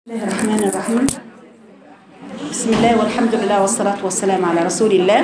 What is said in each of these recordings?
بسم الله الرحمن الرحيم بسم الله والحمد لله والصلاة والسلام على رسول الله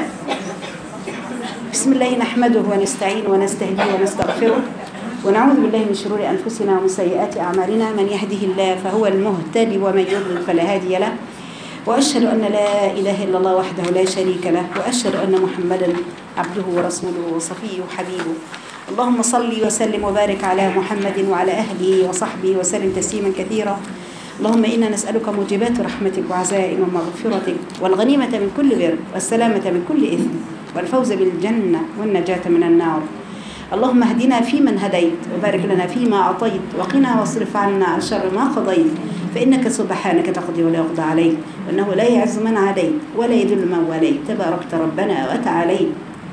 بسم الله نحمده ونستعين ونستهديه ونستغفره ونعوذ بالله من شرور أنفسنا ومن سيئات أعمالنا من يهده الله فهو المهتدي ومن يضلل فلا هادي له وأشهد أن لا إله إلا الله وحده لا شريك له وأشهد أن محمدا عبده ورسوله وصفيه وحبيبه اللهم صل وسلم وبارك على محمد وعلى أهله وصحبه وسلم تسليما كثيرا اللهم إنا نسألك موجبات رحمتك وعزائم مغفرتك والغنيمة من كل بر والسلامة من كل إثم والفوز بالجنة والنجاة من النار اللهم اهدنا فيمن هديت وبارك لنا فيما أعطيت وقنا واصرف عنا شر ما قضيت فإنك سبحانك تقضي ولا يقضى عليك وأنه لا يعز من عليك ولا يذل من واليت تباركت ربنا وتعاليت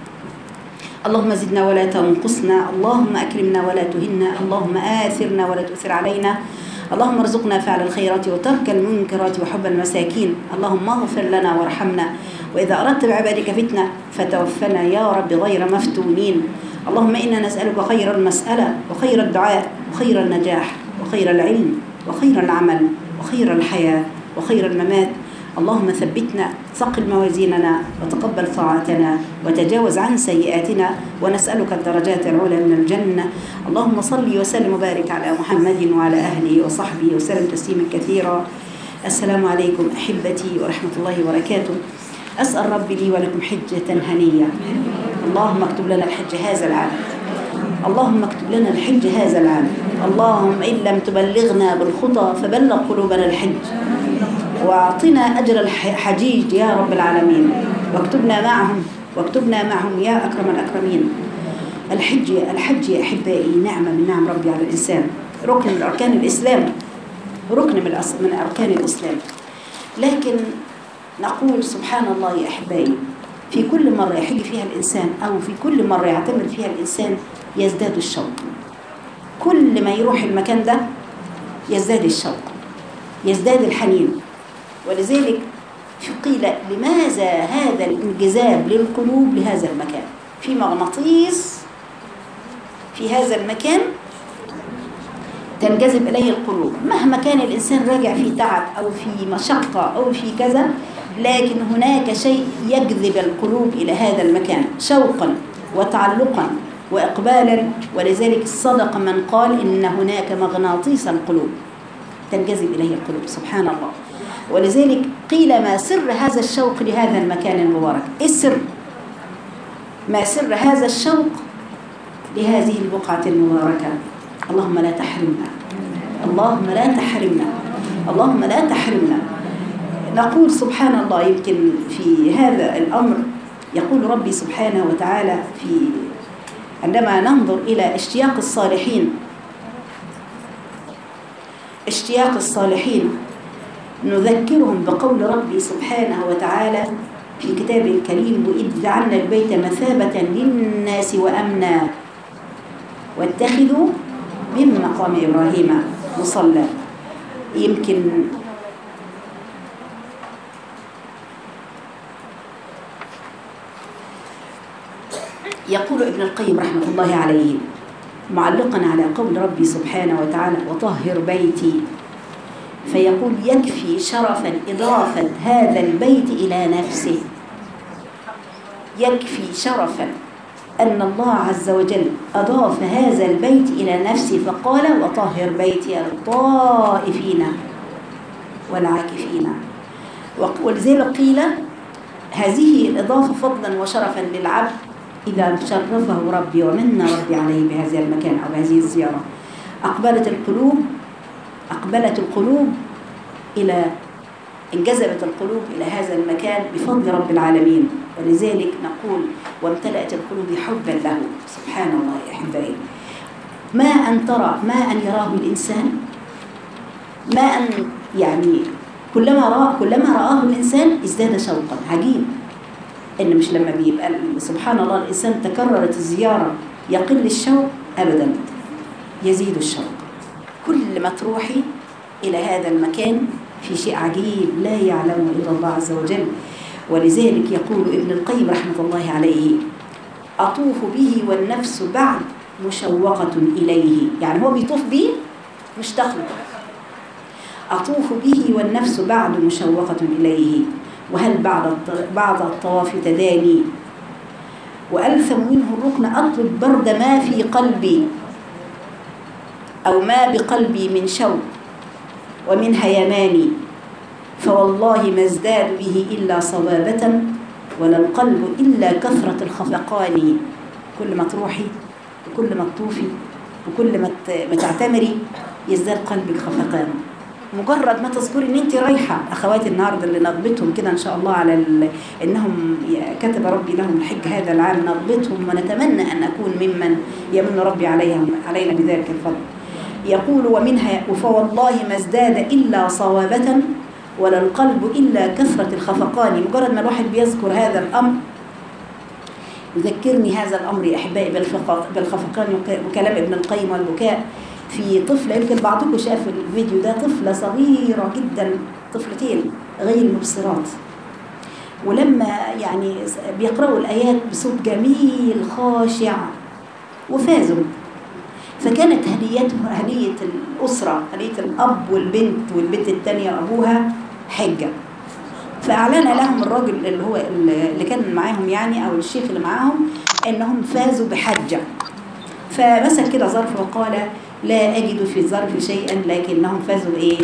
اللهم زدنا ولا تنقصنا اللهم أكرمنا ولا تهنا اللهم آثرنا ولا تؤثر علينا اللهم ارزقنا فعل الخيرات وترك المنكرات وحب المساكين اللهم اغفر لنا وارحمنا وإذا أردت بعبادك فتنة فتوفنا يا رب غير مفتونين اللهم إنا نسألك خير المسألة وخير الدعاء وخير النجاح وخير العلم وخير العمل وخير الحياة وخير الممات اللهم ثبتنا ثقل موازيننا وتقبل طاعتنا وتجاوز عن سيئاتنا ونسألك الدرجات العلى من الجنة اللهم صل وسلم وبارك على محمد وعلى أهله وصحبه وسلم تسليما كثيرا السلام عليكم أحبتي ورحمة الله وبركاته أسأل ربي لي ولكم حجة هنية اللهم اكتب لنا الحج هذا العام اللهم اكتب لنا الحج هذا العام اللهم إن لم تبلغنا بالخطى فبلغ قلوبنا الحج واعطنا أجر الحجيج يا رب العالمين واكتبنا معهم واكتبنا معهم يا أكرم الأكرمين الحج الحج يا أحبائي نعمة من نعم ربي على الإنسان ركن من أركان الإسلام ركن من من أركان الإسلام لكن نقول سبحان الله يا أحبائي في كل مرة يحج فيها الإنسان أو في كل مرة يعتمر فيها الإنسان يزداد الشوق كل ما يروح المكان ده يزداد الشوق يزداد الحنين ولذلك قيل لماذا هذا الانجذاب للقلوب لهذا المكان في مغناطيس في هذا المكان تنجذب إليه القلوب مهما كان الإنسان راجع في تعب أو في مشقة أو في كذا لكن هناك شيء يجذب القلوب إلى هذا المكان شوقا وتعلقا وإقبالا ولذلك صدق من قال إن هناك مغناطيس القلوب تنجذب إليه القلوب سبحان الله ولذلك قيل ما سر هذا الشوق لهذا المكان المبارك إيه السر ما سر هذا الشوق لهذه البقعة المباركة اللهم لا تحرمنا اللهم لا تحرمنا اللهم لا تحرمنا نقول سبحان الله يمكن في هذا الأمر يقول ربي سبحانه وتعالى في عندما ننظر إلى اشتياق الصالحين اشتياق الصالحين نذكرهم بقول ربي سبحانه وتعالى في كتابه الكريم وإذ جعلنا البيت مثابة للناس وأمنا واتخذوا من مقام إبراهيم مصلى يمكن يقول ابن القيم رحمة الله عليه معلقا على قول ربي سبحانه وتعالى وطهر بيتي فيقول يكفي شرفا إضافة هذا البيت إلى نفسه يكفي شرفا أن الله عز وجل أضاف هذا البيت إلى نفسه فقال وطهر بيتي الطائفين والعاكفين ولذلك قيل هذه الإضافة فضلا وشرفا للعبد إذا شرفه ربي ومن ربي عليه بهذا المكان أو بهذه الزيارة أقبلت القلوب أقبلت القلوب إلى انجذبت القلوب إلى هذا المكان بفضل رب العالمين ولذلك نقول وامتلأت القلوب حبا له سبحان الله يا أحبائي ما أن ترى ما أن يراه الإنسان ما أن يعني كلما رأى كلما رآه الإنسان ازداد شوقا عجيب إن مش لما بيبقى سبحان الله الإنسان تكررت الزيارة يقل الشوق أبدا يزيد الشوق كل ما تروحي إلى هذا المكان في شيء عجيب لا يعلمه إلا الله عز وجل ولذلك يقول ابن القيم رحمة الله عليه أطوف به والنفس بعد مشوقة إليه يعني هو بيطوف به مشتاق له أطوف به والنفس بعد مشوقة إليه وهل بعد الط- بعد الطواف تداني وألثم منه الركن أطلب برد ما في قلبي أو ما بقلبي من شوق ومن هيماني فوالله ما ازداد به إلا صبابة ولا القلب إلا كثرة الخفقان كل ما تروحي وكل ما تطوفي وكل ما ت- ما تعتمري يزداد قلبك خفقان مجرد ما تذكري ان انت رايحه اخواتي النهارده اللي نضبطهم كده ان شاء الله على ال... انهم ي- كتب ربي لهم الحج هذا العام نضبطهم ونتمنى ان اكون ممن يمن ربي عليهم علينا بذلك الفضل يقول ومنها فوالله ما ازداد الا صوابه ولا القلب الا كثره الخفقان مجرد ما الواحد بيذكر هذا الامر يذكرني هذا الامر يا احبائي بالفق- بالخفقان وك- وكلام ابن القيم والبكاء في طفله يمكن بعضكم شاف الفيديو ده طفله صغيره جدا طفلتين غير مبصرات ولما يعني بيقرأوا الآيات بصوت جميل خاشع وفازوا فكانت هديته هدية الأسرة هدية الأب والبنت والبنت التانية وأبوها حجة فأعلن لهم الراجل اللي هو اللي كان معاهم يعني أو الشيخ اللي معاهم إنهم فازوا بحجة فمسك كده ظرف وقال لا أجد في الظرف شيئا لكنهم فازوا بإيه؟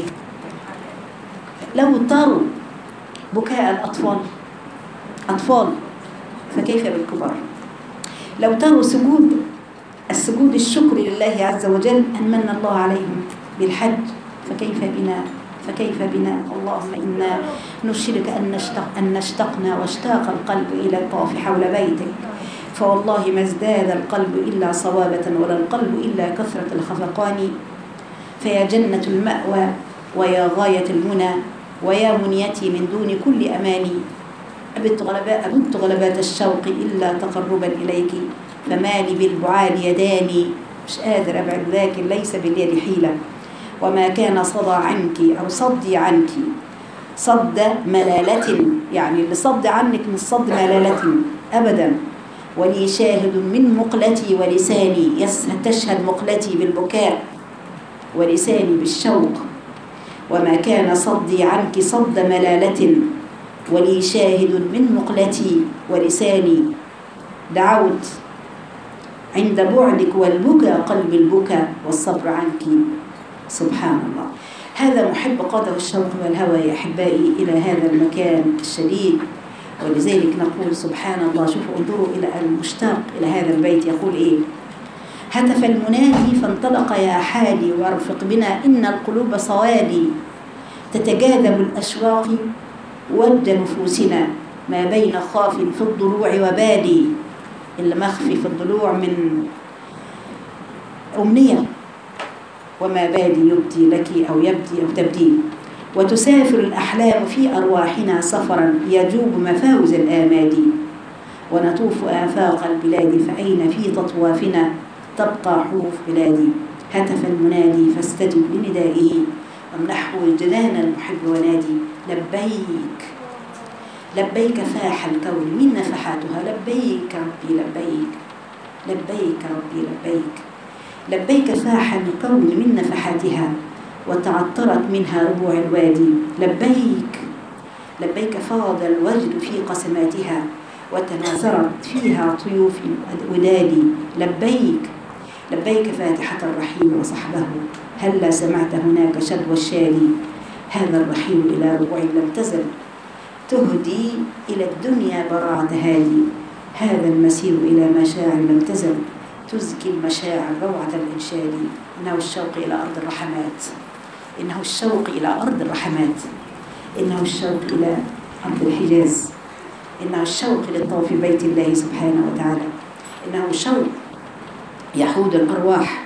لو اضطروا بكاء الأطفال أطفال فكيف بالكبار لو تروا سجود السجود الشكر لله عز وجل أن من الله عليهم بالحج فكيف بنا فكيف بنا اللهم إنا نرشدك أن نشتق أن نشتقنا واشتاق القلب إلى الطواف حول بيتك فوالله ما ازداد القلب إلا صوابة ولا القلب إلا كثرة الخفقان فيا جنة المأوى ويا غاية المنى ويا منيتي من دون كل أماني أبت غلباء أبت غلبات الشوق إلا تقربا إليك فما لي بالبعاد يداني مش قادر أبعد لكن ليس باليد حيلة وما كان صدى عنك أو صدي عنك صد ملالة يعني اللي صد عنك من صد ملالة أبدا ولي شاهد من مقلتي ولساني يس تشهد مقلتي بالبكاء ولساني بالشوق وما كان صدي عنك صد ملالة ولي شاهد من مقلتي ولساني دعوت عند بعدك والبكى قلب البكى والصبر عنك سبحان الله هذا محب قاده الشوق والهوى يا احبائي الى هذا المكان الشديد ولذلك نقول سبحان الله شوفوا انظروا الى المشتاق الى هذا البيت يقول ايه هتف المنادي فانطلق يا حادي وارفق بنا ان القلوب صوادي تتجاذب الاشواق ود نفوسنا ما بين خاف في الضلوع وبادي اللي مخفي في الضلوع من أمنية وما بادي يبدي لك أو يبدي أو تبدي وتسافر الأحلام في أرواحنا سفرا يجوب مفاوز الآمال ونطوف آفاق البلاد فأين في تطوافنا تبقى حروف بلادي هتف المنادي فاستجب لندائه وامنحه الجنان المحب ونادي لبيك لبيك فاح الكون من نفحاتها لبيك ربي لبيك لبيك ربي لبيك لبيك فاح الكون من نفحاتها وتعطرت منها ربوع الوادي لبيك لبيك فاض الوجد في قسماتها وتناثرت فيها طيوف ودادي لبيك لبيك فاتحة الرحيم وصحبه هلا سمعت هناك شدوى الشادي هذا الرحيم إلى ربوع لم تزل تهدي إلى الدنيا براعة هادي هذا المسير إلى مشاعر لم تزل تزكي المشاعر روعة الإنشاد إنه الشوق إلى أرض الرحمات إنه الشوق إلى أرض الرحمات إنه الشوق إلى أرض الحجاز إنه الشوق للطواف بيت الله سبحانه وتعالى إنه شوق يحود الأرواح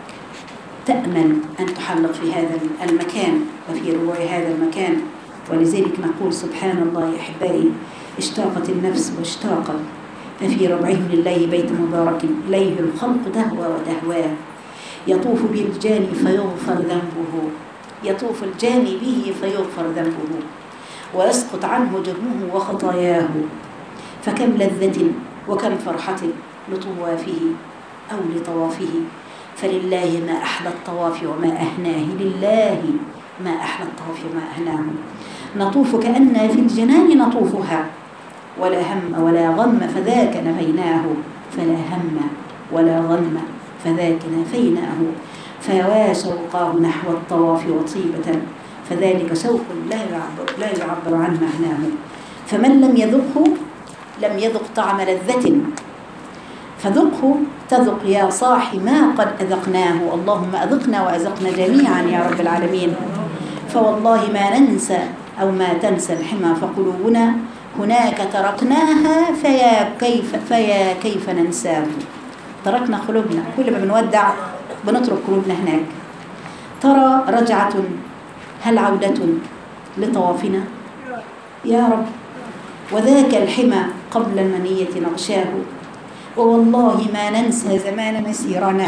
تأمل أن تحلق في هذا المكان وفي ربوع هذا المكان ولذلك نقول سبحان الله يا أحبائي اشتاقت النفس واشتاقت ففي ربعه لله بيت مبارك إليه الخلق دهوى ودهواه يطوف به الجاني فيغفر ذنبه يطوف الجاني به فيغفر ذنبه ويسقط عنه جرمه وخطاياه فكم لذة وكم فرحة لطوافه أو لطوافه فلله ما أحلى الطواف وما أهناه لله ما أحلى الطواف ما أهناه نطوف كأن في الجنان نطوفها ولا هم ولا غم فذاك نفيناه فلا هم ولا غم فذاك نفيناه فيوا شوقاه نحو الطواف وطيبة فذلك شوق لا يعبر لا يعبر عن معناه فمن لم يذقه لم يذق طعم لذة فذقه تذق يا صاح ما قد أذقناه اللهم أذقنا وأذقنا جميعا يا رب العالمين فوالله ما ننسى أو ما تنسى الحمى فقلوبنا هناك تركناها فيا كيف فيا كيف ننساه تركنا قلوبنا كل ما بنودع بنترك قلوبنا هناك ترى رجعة هل عودة لطوافنا يا رب وذاك الحمى قبل المنية نغشاه ووالله ما ننسى زمان مسيرنا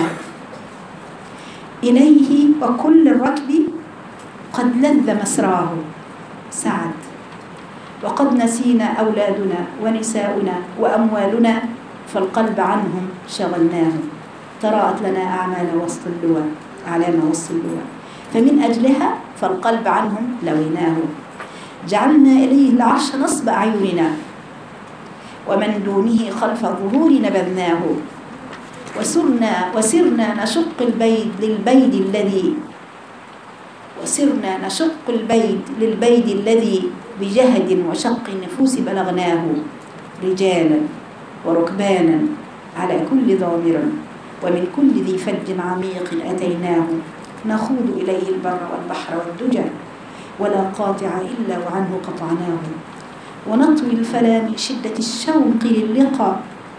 إليه وكل الركب قد لذ مسراه سعد وقد نسينا أولادنا ونساؤنا وأموالنا فالقلب عنهم شغلناه تراءت لنا أعمال وسط اللواء أعلام وسط اللواء فمن أجلها فالقلب عنهم لويناه جعلنا إليه العرش نصب أعيننا ومن دونه خلف الظهور نبذناه وسرنا وسرنا نشق البيد للبيد الذي وسرنا نشق البيد للبيد الذي بجهد وشق النفوس بلغناه رجالا وركبانا على كل ضامر ومن كل ذي فج عميق أتيناه نخوض إليه البر والبحر والدجى ولا قاطع إلا وعنه قطعناه ونطوي الفلا من شدة الشوق للقاء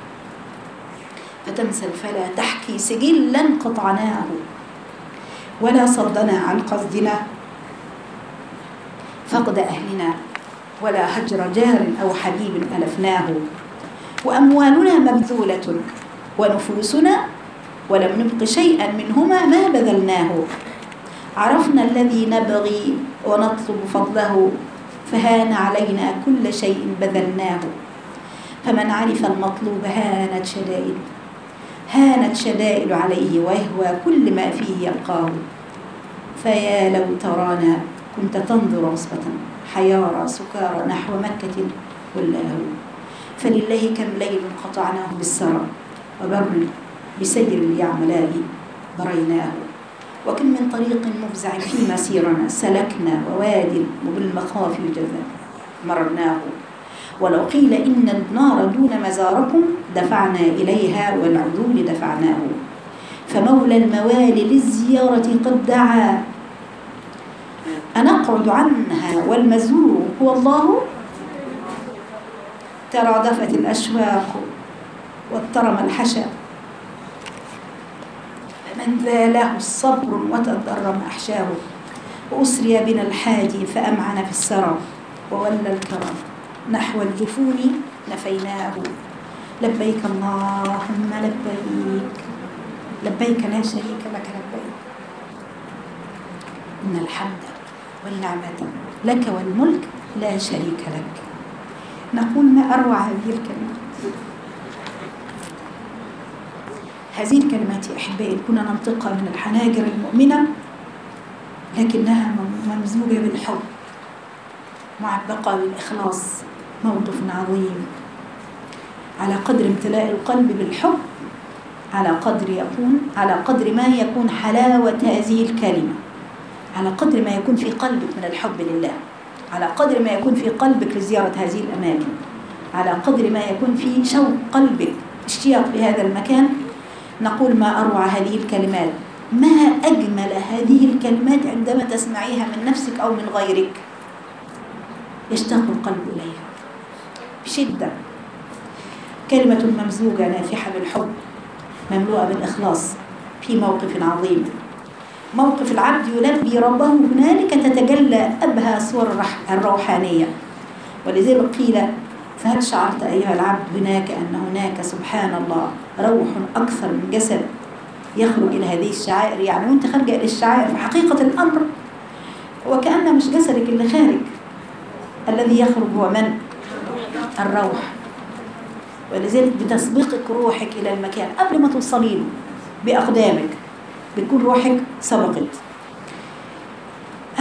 فتمسى الفلا تحكي سجلا قطعناه ولا صدنا عن قصدنا فقد أهلنا ولا هجر جار أو حبيب ألفناه وأموالنا مبذولة ونفوسنا ولم نبق شيئا منهما ما بذلناه عرفنا الذي نبغي ونطلب فضله فهان علينا كل شيء بذلناه فمن عرف المطلوب هانت شدائد هانت شدائد عليه ويهوى كل ما فيه يلقاه فيا لو ترانا كنت تنظر عصبة حيارى سكارى نحو مكة كلاه فلله كم ليل قطعناه بالسرى وبر بسير اليعملاء بريناه وكم من طريق مفزع في مسيرنا سلكنا وواد وبالمخاف جزا مررناه ولو قيل إن النار دون مزاركم دفعنا إليها والعدول دفعناه فمولى الموالي للزيارة قد دعا أنقعد عنها والمزور هو الله ترادفت الأشواق واضطرم الحشا فمن لا له الصبر وتضرم أحشاه وأسري بنا الحادي فأمعن في السرى وولى الكرم نحو الجفون نفيناه لبيك اللهم لبيك لبيك لا شريك لك لبيك إن الحمد والنعمة لك والملك لا شريك لك نقول ما أروع هذه الكلمات هذه الكلمات يا أحبائي كنا ننطقها من الحناجر المؤمنة لكنها ممزوجة بالحب معبقة بالإخلاص موقف عظيم على قدر امتلاء القلب بالحب على قدر يكون على قدر ما يكون حلاوة هذه الكلمة على قدر ما يكون في قلبك من الحب لله على قدر ما يكون في قلبك لزيارة هذه الأماكن على قدر ما يكون في شوق قلبك اشتياق لهذا المكان نقول ما أروع هذه الكلمات ما أجمل هذه الكلمات عندما تسمعيها من نفسك أو من غيرك يشتاق القلب إليها بشدة كلمة ممزوجة نافحة بالحب مملوءة بالإخلاص في موقف عظيم موقف العبد يلبي ربه هنالك تتجلى أبهى صور الروحانية ولذلك قيل فهل شعرت أيها العبد هناك أن هناك سبحان الله روح أكثر من جسد يخرج إلى هذه الشعائر يعني وانت خارجة إلى الشعائر في حقيقة الأمر وكأن مش جسدك اللي خارج الذي يخرج هو من؟ الروح ولذلك بتسبقك روحك إلى المكان قبل ما توصلي له بأقدامك بتكون روحك سبقت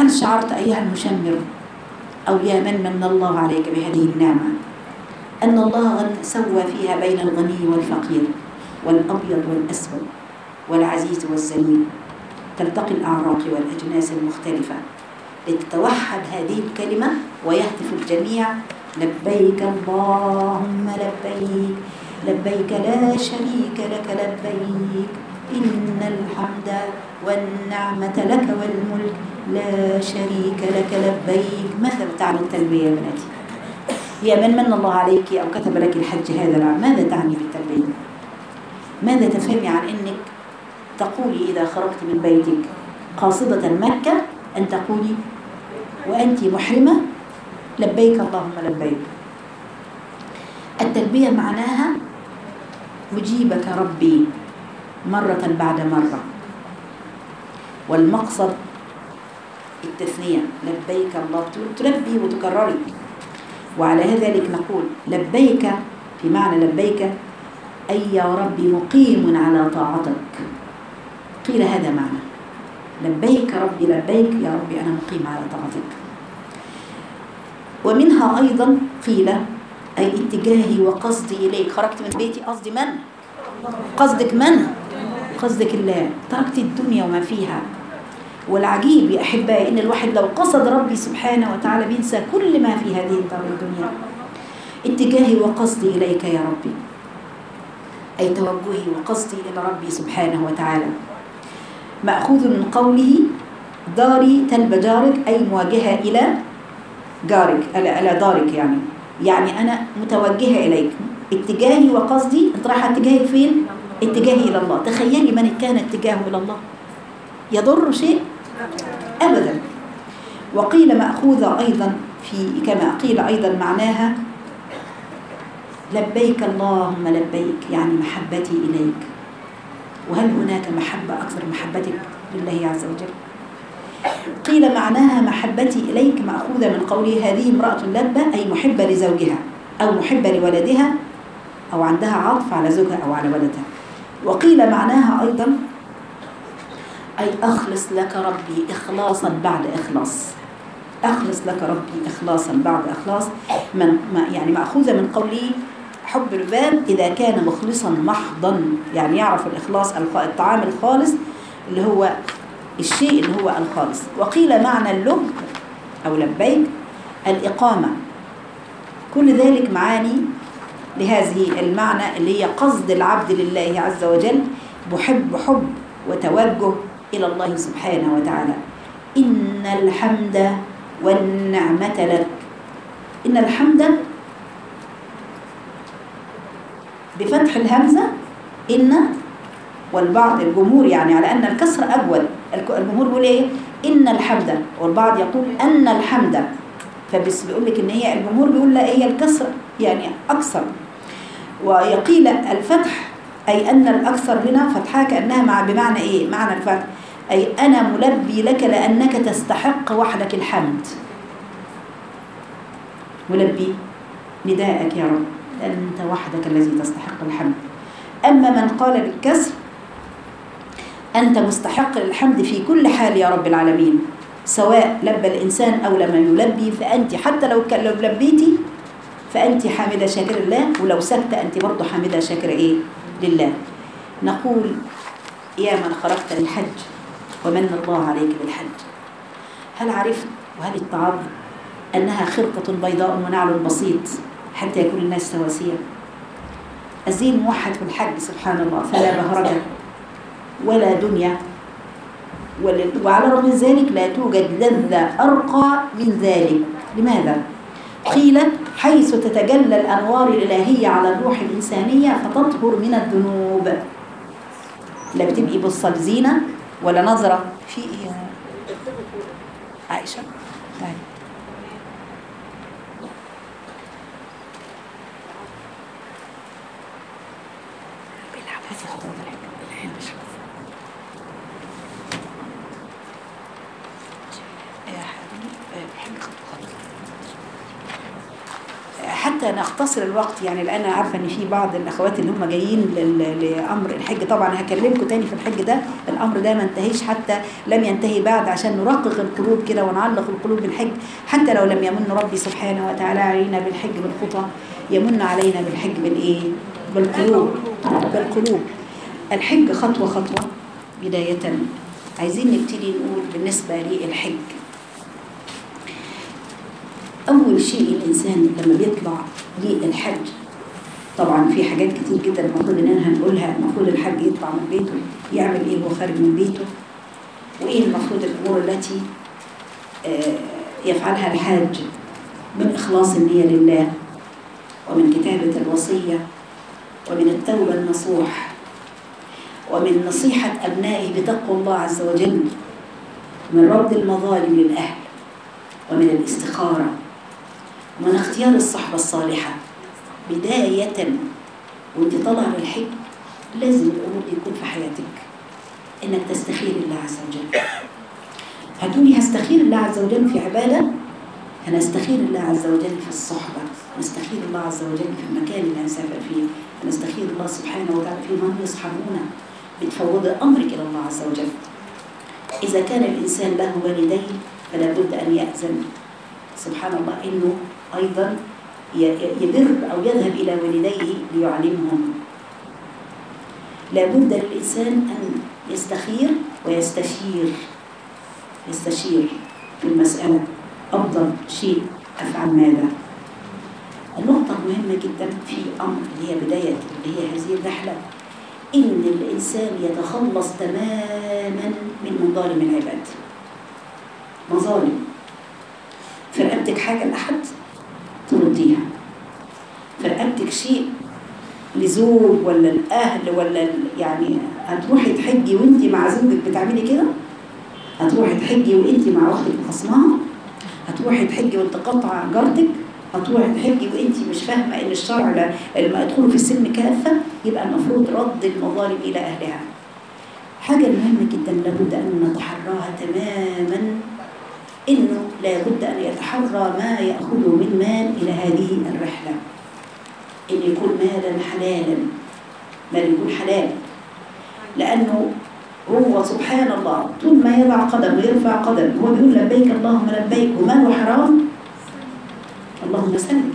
هل شعرت أيها المشمر أو يا من من الله عليك بهذه النعمة أن الله غن- سوى فيها بين الغني والفقير والأبيض والأسود والعزيز والذليل تلتقي الأعراق والأجناس المختلفة لتتوحد هذه الكلمة ويهتف الجميع لبيك اللهم لبيك لبيك لا شريك لك لبيك إن الحمد والنعمة لك والملك لا شريك لك لبيك ماذا تعني التلبية يا بناتي يا من من الله عليك أو كتب لك الحج هذا العام ماذا تعني بالتلبية ماذا تفهمي عن أنك تقولي إذا خرجت من بيتك قاصدة مكة أن تقولي وأنت محرمة لبيك اللهم لبيك التلبية معناها أجيبك ربي مرة بعد مرة والمقصد التثنية لبيك الله تلبي وتكرري وعلى ذلك نقول لبيك في معنى لبيك أي يا ربي مقيم على طاعتك قيل هذا معنى لبيك ربي لبيك يا ربي أنا مقيم على طاعتك ومنها أيضا قيل أي اتجاهي وقصدي إليك خرجت من بيتي قصدي من؟ قصدك من؟ قصدك الله تركت الدنيا وما فيها والعجيب يا أحبائي إن الواحد لو قصد ربي سبحانه وتعالى بينسى كل ما في هذه الدار الدنيا اتجاهي وقصدي إليك يا ربي أي توجهي وقصدي إلى ربي سبحانه وتعالى مأخوذ من قوله داري تلب جارك أي مواجهة إلى جارك إلى دارك يعني يعني أنا متوجهة إليك اتجاهي وقصدي أنت رايحة اتجاهك فين؟ اتجاهي إلى الله تخيلي من كان اتجاهه إلى الله يضر شيء؟ أبدا وقيل مأخوذة أيضا في كما قيل أيضا معناها لبيك اللهم لبيك يعني محبتي إليك وهل هناك محبة أكثر محبتك لله عز وجل قيل معناها محبتي إليك مأخوذة من قوله هذه امرأة لبة أي محبة لزوجها أو محبة لولدها أو عندها عطف على زوجها أو على ولدها وقيل معناها أيضا أي أخلص لك ربي إخلاصا بعد إخلاص أخلص لك ربي إخلاصا بعد إخلاص من يعني مأخوذة من قوله حب الباب إذا كان مخلصا محضا يعني يعرف الإخلاص الطعام الخالص اللي هو الشيء اللي هو الخالص وقيل معنى اللب أو لبيك الإقامة كل ذلك معاني لهذه المعنى اللي هي قصد العبد لله عز وجل بحب حب وتوجه إلى الله سبحانه وتعالى إن الحمد والنعمة لك إن الحمد بفتح الهمزة إن والبعض الجمهور يعني على أن الكسر أجود الجمهور بيقول إيه إن الحمد والبعض يقول أن الحمد فبس بيقول لك إن هي الجمهور بيقول لا هي الكسر يعني أكثر ويقيل الفتح أي أن الأكثر هنا فتحها كأنها مع بمعنى إيه معنى الفتح أي أنا ملبي لك لأنك تستحق وحدك الحمد ملبي نداءك يا رب أنت وحدك الذي تستحق الحمد أما من قال بالكسر أنت مستحق للحمد في كل حال يا رب العالمين سواء لبى الإنسان أو لم يلبي فأنت حتى لو لو لبيتي فأنت حامدة شاكر الله ولو سكت أنت برضه حامدة شاكر إيه لله نقول يا من خرجت للحج ومن الله عليك بالحج هل عرفت وهل اتعظ أنها خرقة بيضاء ونعل بسيط حتى يكون الناس سواسية الزين موحد في الحج سبحان الله فلا بهرجة ولا دنيا وعلى رغم ذلك لا توجد لذة أرقى من ذلك لماذا؟ قيل حيث تتجلى الأنوار الإلهية على الروح الإنسانية فتطهر من الذنوب لا بتبقي بصة لزينة ولا نظرة في إيه عائشة طيب حتى نختصر الوقت يعني لان انا عارفه ان في بعض الاخوات اللي هم جايين لل- لامر الحج طبعا هكلمكم تاني في الحج ده الامر ده ما انتهيش حتى لم ينتهي بعد عشان نرقق القلوب كده ونعلق القلوب بالحج حتى لو لم يمن ربي سبحانه وتعالى علينا بالحج بالخطى يمن علينا بالحج بالايه بالقلوب بالقلوب الحج خطوه خطوه بدايه عايزين نبتدي نقول بالنسبه للحج أول شيء الإنسان لما بيطلع للحج طبعا في حاجات كتير جدا المفروض إننا هنقولها المفروض الحج يطلع من بيته يعمل إيه وهو خارج من بيته وإيه المفروض الأمور التي آه، يفعلها الحاج من إخلاص النية لله ومن كتابة الوصية ومن التوبة النصوح ومن نصيحة أبنائه بتقوى الله عز وجل من رد المظالم للأهل ومن الاستخارة ومن اختيار الصحبة الصالحة بداية وانت طالع للحج لازم الأمور دي يكون في حياتك انك تستخير الله عز وجل هتقولي هستخير الله عز وجل في عبادة هنستخير الله عز وجل في الصحبة نستخير الله عز وجل في المكان اللي هنسافر فيه هنستخير الله سبحانه وتعالى في من يصحبونه بتفوض أمرك إلى الله عز وجل إذا كان الإنسان له والدين فلا بد أن يأذن سبحان الله إنه أيضا ي- يبر أو يذهب إلى والديه ليعلمهم لا بد للإنسان أن يستخير ويستشير يستشير في المسألة أفضل شيء أفعل ماذا النقطة المهمة جدا في أمر اللي هي بداية اللي هي هذه الرحلة إن الإنسان يتخلص تماما من مظالم العباد مظالم في رقبتك حاجة لأحد ترديها في رقبتك شيء لزوج ولا الأهل ولا ال- يعني هتروحي تحجي وانت مع زوجك بتعملي كده هتروحي تحجي وانت مع اختك خصمها هتروحي تحجي وانت قاطعه جارتك هتروحي تحجي وانت مش فاهمه ان الشرع لا- لما يدخلوا في السلم كافه يبقى المفروض رد المظالم الى اهلها حاجه مهمه جدا لابد ان نتحراها تماما انه لابد ان يتحرى ما ياخذه من مال الى هذه الرحله ان يكون مالا حلالا مال يكون حلال لانه هو سبحان الله طول ما يضع قدم ويرفع قدم هو بيقول لبيك اللهم لبيك وماله حرام اللهم سلم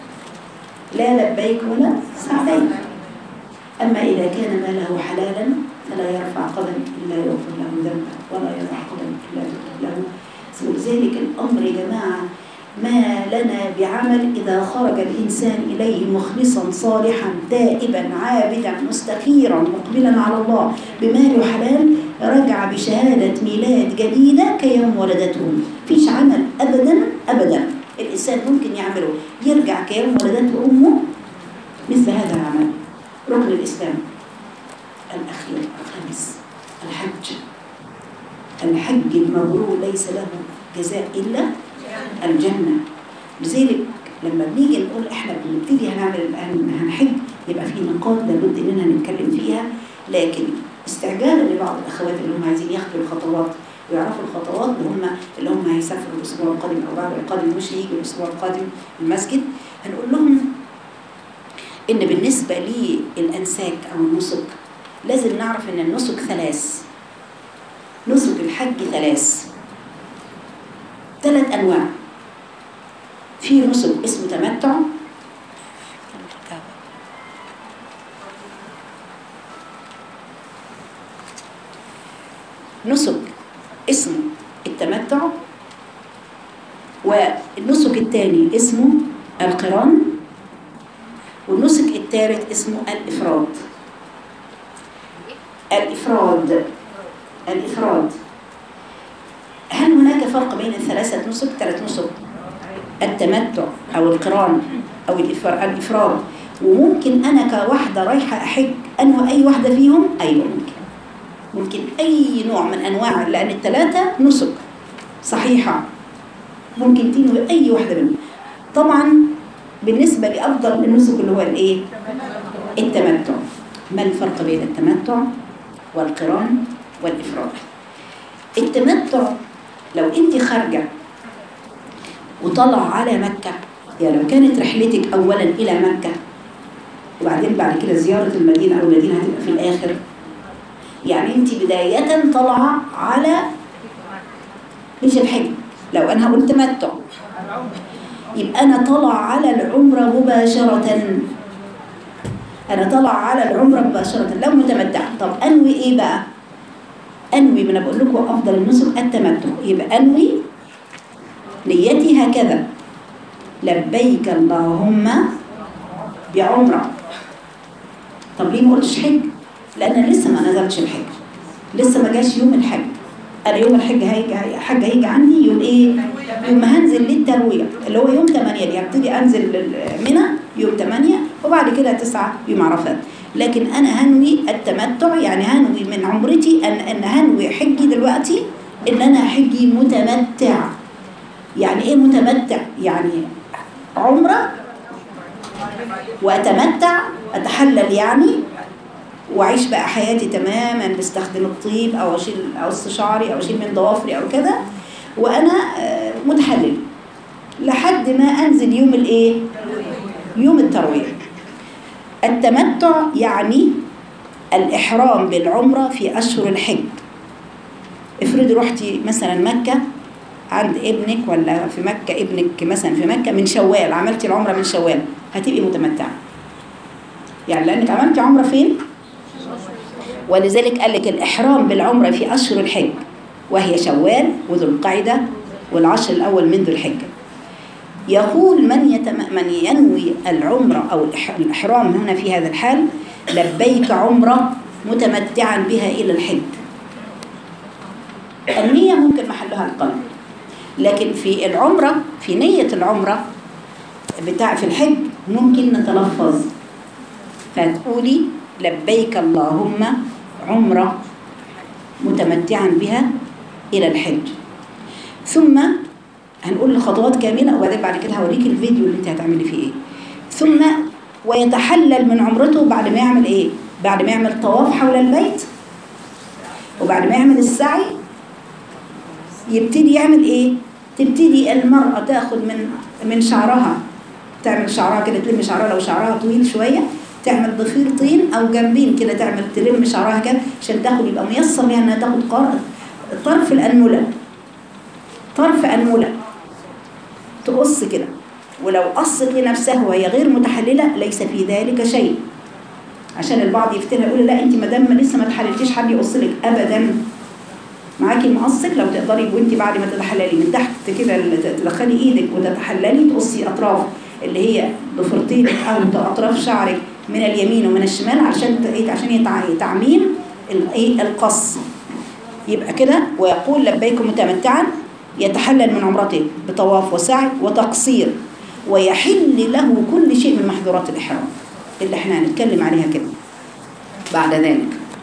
لا لبيك ولا سعديك أما إذا كان ماله حلالا فلا يرفع قدم إلا يغفر له ذنبه ولا يرفع قدم إلا تكتب له ولذلك الأمر يا جماعة ما لنا بعمل إذا خرج الإنسان إليه مخلصا صالحا تائبا عابدا مستخيرا مقبلا على الله بمال حلال رجع بشهادة ميلاد جديدة كيوم ولدته فيش عمل أبدا أبدا الإنسان ممكن يعمله يرجع كيوم ولدته أمه مثل هذا العمل ركن الإسلام الأخير الخامس الحج الحج المبرور ليس له جزاء إلا الجنة لذلك لما بنيجي نقول احنا بنبتدي هنعمل هن- هنحج يبقى في نقاط لابد اننا نتكلم فيها لكن استعجالا لبعض الاخوات اللي هم عايزين ياخدوا الخطوات ويعرفوا الخطوات اللي هم اللي هم هيسافروا الاسبوع القادم او بعد القادم مش هيجوا الاسبوع القادم المسجد هنقول لهم ان بالنسبه للانساك او النسك لازم نعرف ان النسك ثلاث نسك الحج ثلاث ثلاث انواع في نسك اسمه تمتع نسك اسمه التمتع والنسك الثاني اسمه القران والنسك الثالث اسمه الإفراد الإفراد الإفراد هل هناك فرق بين الثلاثة نسك ثلاث نسك التمتع أو القران أو الإفر- الإفراد وممكن أنا كواحدة رايحة أحج أنوى أي واحدة فيهم أيوة ممكن ممكن أي نوع من أنواع لأن الثلاثة نسك صحيحة ممكن تنوي أي واحدة منهم طبعا بالنسبة لأفضل النسك اللي هو الإيه؟ التمتع ما الفرق بين التمتع والقران والإفراد التمتع لو أنت خارجة وطلع على مكة يعني لو كانت رحلتك أولا إلى مكة وبعدين بعد كده زيارة المدينة أو المدينة هتبقى في الآخر يعني أنت بداية طالعة على مش الحج لو أنا هقول تمتع يبقى أنا طالعة على العمرة مباشرة أنا طالعة على العمرة مباشرة لو متمتعة طب أنوي إيه بقى؟ أنوي ما أنا بقول لكم أفضل النسك التمتع يبقى أنوي نيتي هكذا لبيك اللهم بعمرة طب ليه ما قلتش حج؟ لأن أنا لسه ما نزلتش الحج لسه ما جاش يوم الحج أنا يوم الحج هيجي حج هيجي عندي يوم إيه؟ يوم ما هنزل للتروية اللي هو يوم 8 دي هبتدي أنزل منى يوم 8 وبعد كده 9 يوم عرفات لكن أنا هنوي التمتع يعني هنوي من عمرتي أن أن هنوي حجي دلوقتي إن أنا حجي متمتع يعني إيه متمتع؟ يعني عمرة وأتمتع أتحلل يعني وأعيش بقى حياتي تماما بستخدم الطيب أو أشيل أقص شعري أو أشيل من ضوافري أو كده وأنا آه، متحلل لحد ما أنزل يوم الإيه؟ يوم التروية التمتع يعني الإحرام بالعمرة في أشهر الحج افرضي رحتي مثلا مكة عند ابنك ولا في مكة ابنك مثلا في مكة من شوال عملتي العمرة من شوال هتبقي متمتعة يعني لأنك عملتي عمرة فين؟ ولذلك قال لك الإحرام بالعمرة في أشهر الحج وهي شوال وذو القعدة والعشر الأول من ذو الحجة يقول من يتم... من ينوي العمرة أو الإح- الإحرام هنا في هذا الحال لبيك عمرة متمتعا بها إلى الحج النية ممكن محلها القلب لكن في العمرة في نية العمرة بتاع في الحج ممكن نتلفظ فتقولي لبيك اللهم عمرة متمتعا بها إلى الحج ثم هنقول الخطوات كاملة وبعدين بعد كده هوريك الفيديو اللي انت هتعملي فيه ايه ثم ويتحلل من عمرته بعد ما يعمل ايه بعد ما يعمل طواف حول البيت وبعد ما يعمل السعي يبتدي يعمل ايه تبتدي المرأة تاخد من من شعرها تعمل شعرها كده تلم شعرها لو شعرها طويل شوية تعمل ضفير طين او جنبين كده تعمل تلم شعرها كده عشان تاخد يبقى ميسر ليها انها تاخد قر- طرف الانمله طرف انمله تقص كده ولو قصت لنفسها وهي غير متحلله ليس في ذلك شيء عشان البعض يفتكر يقول لا انت ما دام لسه ما تحللتيش حد يقص لك ابدا معاكي مقصك لو تقدري وانت بعد ما تتحللي من تحت كده تدخلي ايدك وتتحللي تقصي اطراف اللي هي ضفرتينك او اطراف شعرك من اليمين ومن الشمال عشان ت- إيه؟ عشان يتع- تعميم الايه القص يبقى كده ويقول لبيك متمتعا يتحلل من عمرته بطواف وسعي وتقصير ويحل له كل شيء من محظورات الإحرام اللي احنا هنتكلم عليها كده بعد ذلك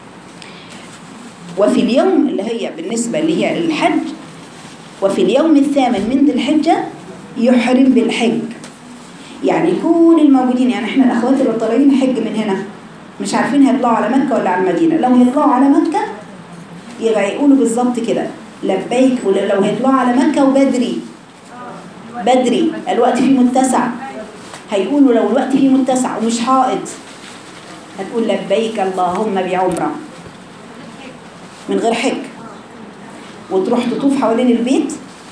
وفي اليوم اللي هي بالنسبة اللي هي الحج وفي اليوم الثامن من ذي الحجة يحرم بالحج يعني كل الموجودين يعني احنا الاخوات اللي طالعين حج من هنا مش عارفين هيطلعوا على مكة ولا على المدينة لو هيطلعوا على مكة يبقى يقولوا بالظبط كده لبيك ولو هيطلعوا على مكة وبدري بدري الوقت فيه متسع هيقولوا لو الوقت فيه متسع ومش حائط هتقول لبيك اللهم بعمرة من غير حج وتروح تطوف حوالين البيت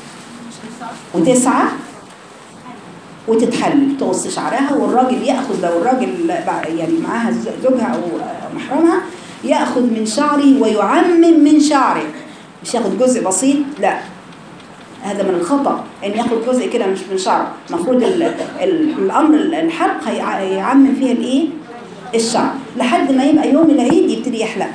وتسعى وتتحلل تقص شعرها والراجل ياخذ لو الراجل بع- يعني معاها ز- زوجها او محرمها ياخذ من شعره ويعمم من شعره مش ياخذ جزء بسيط لا هذا من الخطا ان ياخذ جزء كده مش من شعره المفروض ال- ال- الامر الحلق هيع- هيعمم فيها الايه الشعر لحد ما يبقى يوم العيد يبتدي يحلق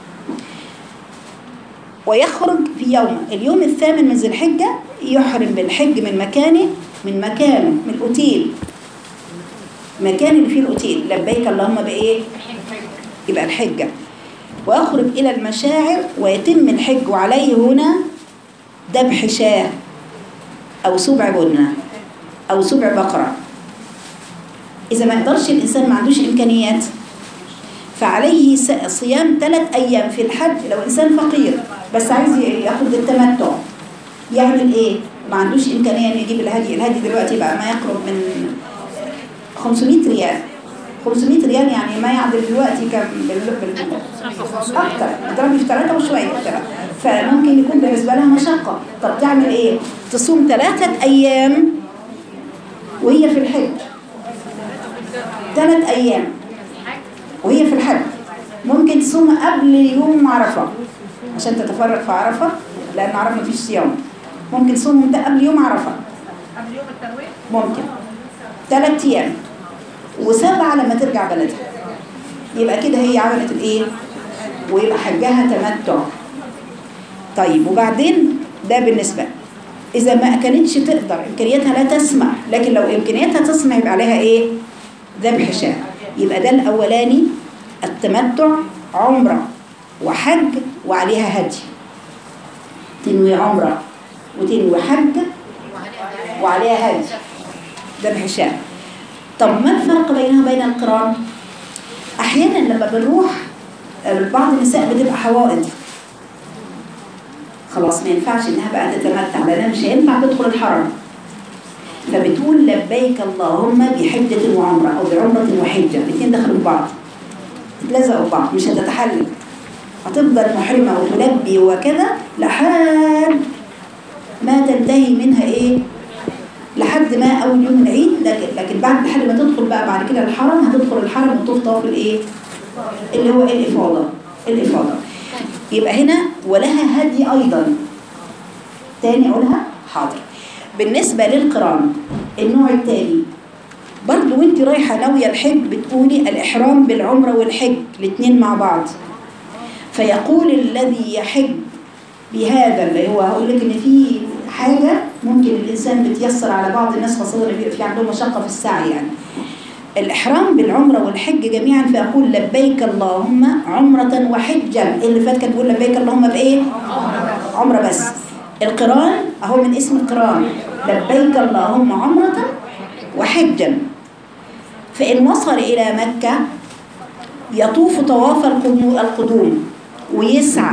ويخرج في يوم اليوم الثامن من ذي الحجة يحرم بالحج من مكانه من مكانه من الأوتيل مكان اللي فيه الأوتيل لبيك اللهم بإيه؟ يبقى الحجة ويخرج إلى المشاعر ويتم الحج وعليه هنا ذبح شاة أو سبع بنة أو سبع بقرة إذا ما يقدرش الإنسان ما عندوش إمكانيات فعليه س- صيام ثلاث أيام في الحج لو إنسان فقير بس عايز ي- ياخد التمتع يعمل إيه؟ ما عندوش امكانيه انه يجيب الهدي الهدي دلوقتي بقى ما يقرب من 500 ريال 500 ريال يعني ما يعدل دلوقتي كم بال... بال... اكتر اضربي في ثلاثه وشويه كده فممكن يكون بالنسبه لها مشقه طب تعمل ايه تصوم ثلاثه ايام وهي في الحج ثلاث ايام وهي في الحج ممكن تصوم قبل يوم عرفه عشان تتفرق في عرفه لان عرفه مفيش صيام ممكن تصوم ده قبل يوم عرفه قبل يوم الترويح ممكن ثلاث ايام وسبعه لما ترجع بلدها يبقى كده هي عملت الايه ويبقى حجها تمتع طيب وبعدين ده بالنسبه اذا ما كانتش تقدر امكانياتها لا تسمح لكن لو امكانياتها تسمح يبقى عليها ايه ذبح شاة يبقى ده الاولاني التمتع عمره وحج وعليها هدي تنوي عمره وتنوي حج وعليها هدي ذبح شاة طب ما الفرق بينها وبين القران احيانا لما بنروح بعض النساء بتبقى حوائض خلاص ما ينفعش انها بقى تتمتع لانها مش هينفع تدخل الحرم فبتقول لبيك اللهم بحجة وعمرة أو بعمرة وحجة الاثنين دخلوا في بعض اتلزقوا في بعض مش هتتحلل هتفضل محرمة وتلبي وكذا لحد ما تنتهي منها ايه لحد ما اول يوم العيد لكن, لكن بعد لحد ما تدخل بقى بعد كده الحرم هتدخل الحرم وتطوف طواف الايه اللي هو الافاضه الافاضه يبقى هنا ولها هدي ايضا تاني اقولها حاضر بالنسبه للقران النوع التالي برضه وانت رايحه ناويه الحج بتقولي الاحرام بالعمره والحج الاثنين مع بعض فيقول الذي يحج بهذا اللي هو هقول لك ان في حاجه ممكن الانسان بتيسر على بعض الناس خاصه اللي بيبقى في عندهم مشقه في السعي يعني الإحرام بالعمرة والحج جميعا فيقول لبيك اللهم عمرة وحجا اللي فات كانت تقول لبيك اللهم بإيه؟ عمرة بس القران أهو من اسم القران لبيك اللهم عمرة وحجا فإن وصل إلى مكة يطوف طواف القدو- القدوم ويسعى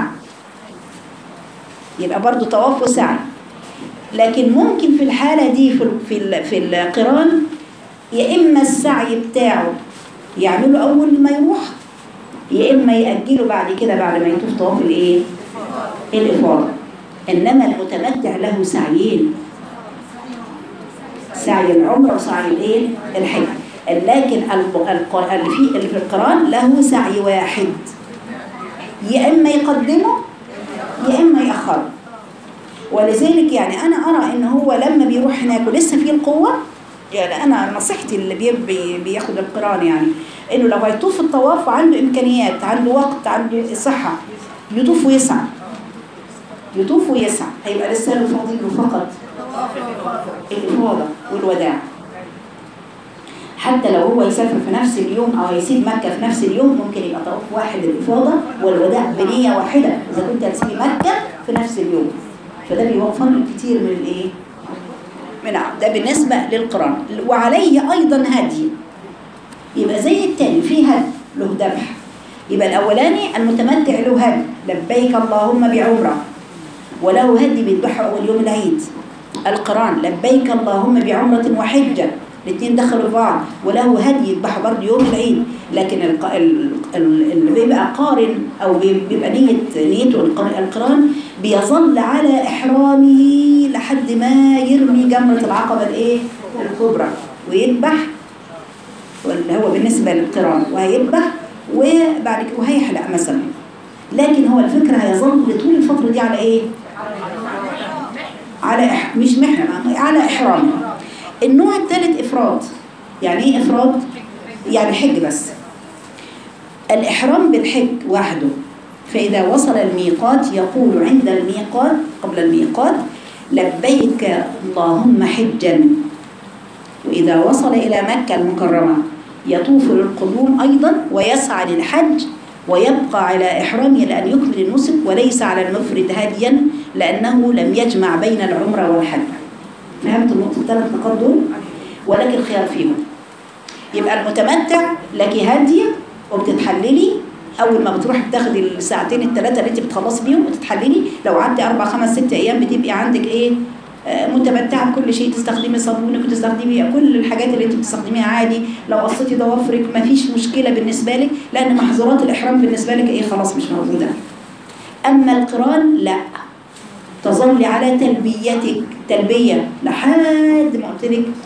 يبقى برضو طواف وسعي لكن ممكن في الحالة دي في ال- في ال- في القران يا إما السعي بتاعه يعمله أول ما يروح يا إما يأجله بعد كده بعد ما يطوف طواف الإيه؟ الإفاضة إنما المتمتع له سعيين سعي العمرة وسعي الإيه؟ الحج لكن الب- الق- اللي في اللي في القران له سعي واحد يا إما يقدمه يا إما يأخره ولذلك يعني أنا أرى إن هو لما بيروح هناك ولسه فيه القوة يعني أنا نصيحتي اللي بي بي بياخد القران يعني إنه لو هيطوف الطواف وعنده إمكانيات عنده وقت عنده صحة يطوف ويسعى يطوف ويسعى هيبقى لسه له فاضل له فقط الإفاضة والوداع حتى لو هو يسافر في نفس اليوم أو هيسيب مكة في نفس اليوم ممكن يبقى طواف واحد الإفاضة والوداع بنية واحدة إذا كنت هتسيبي مكة في نفس اليوم فده بيوفر له كتير من الإيه؟ من ع- ده بالنسبة للقران وعليه أيضا هدي يبقى زي التاني في هدي له ذبح يبقى الأولاني المتمتع له هدي لبيك اللهم بعمرة وله هدي بيذبحه أول يوم العيد القران لبيك اللهم بعمرة وحجة الاثنين دخلوا في بعض وله هدي يذبحه برضه يوم العيد لكن الق- ال- ال- اللي بيبقى قارن او بي- بيبقى نيه نيته الق- القران بيظل على احرامه لحد ما يرمي جمره العقبه الايه الكبرى ويذبح واللي هو بالنسبه للقران وهيذبح وبعد كده وهيحلق مثلا لكن هو الفكره هيظل طول الفتره دي على ايه؟ على إح... مش محرم على إحرام النوع الثالث إفراد يعني إيه إفراد؟ يعني حج بس الإحرام بالحج وحده فإذا وصل الميقات يقول عند الميقات قبل الميقات لبيك اللهم حجا وإذا وصل إلى مكة المكرمة يطوف للقدوم أيضا ويسعى للحج ويبقى على إحرامه لأن يكمل النسك وليس على المفرد هاديا لأنه لم يجمع بين العمرة والحج فهمت النقطة الثلاث نقاط دول ولكن الخيار فيهم يبقى المتمتع لك هدي وبتتحللي اول ما بتروحي بتاخدي الساعتين الثلاثه اللي انت بتخلصي بيهم وتتحللي لو قعدتي اربع خمس ست ايام بتبقي عندك ايه آه، متمتعه بكل شيء تستخدمي صابونك وتستخدمي كل الحاجات اللي انت بتستخدميها عادي لو قصيتي ضوافرك مفيش مشكله بالنسبه لك لان محظورات الاحرام بالنسبه لك ايه خلاص مش موجوده اما القران لا تظل على تلبيتك تلبيه لحد ما قلت لك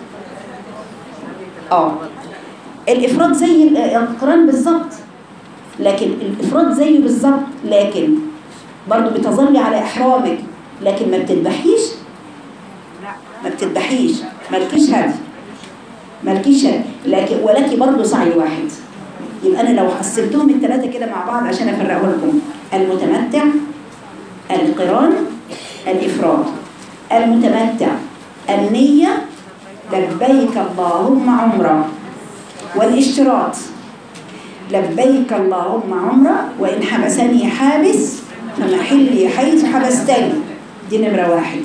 اه الافراد زي ال- القران بالظبط لكن الافراد زيه بالظبط لكن برضو بتظلي على احرامك لكن ما بتذبحيش ما بتذبحيش مالكيش هدي مالكيش هدي لكن ولكن برضو سعي واحد يبقى انا لو حسبتهم الثلاثه كده مع بعض عشان افرقه لكم المتمتع القران الافراد المتمتع النيه لبيك اللهم عمره والاشتراط لبيك اللهم عمره وإن حبسني حابس فمحلي حيث حبستني دي نمرة واحد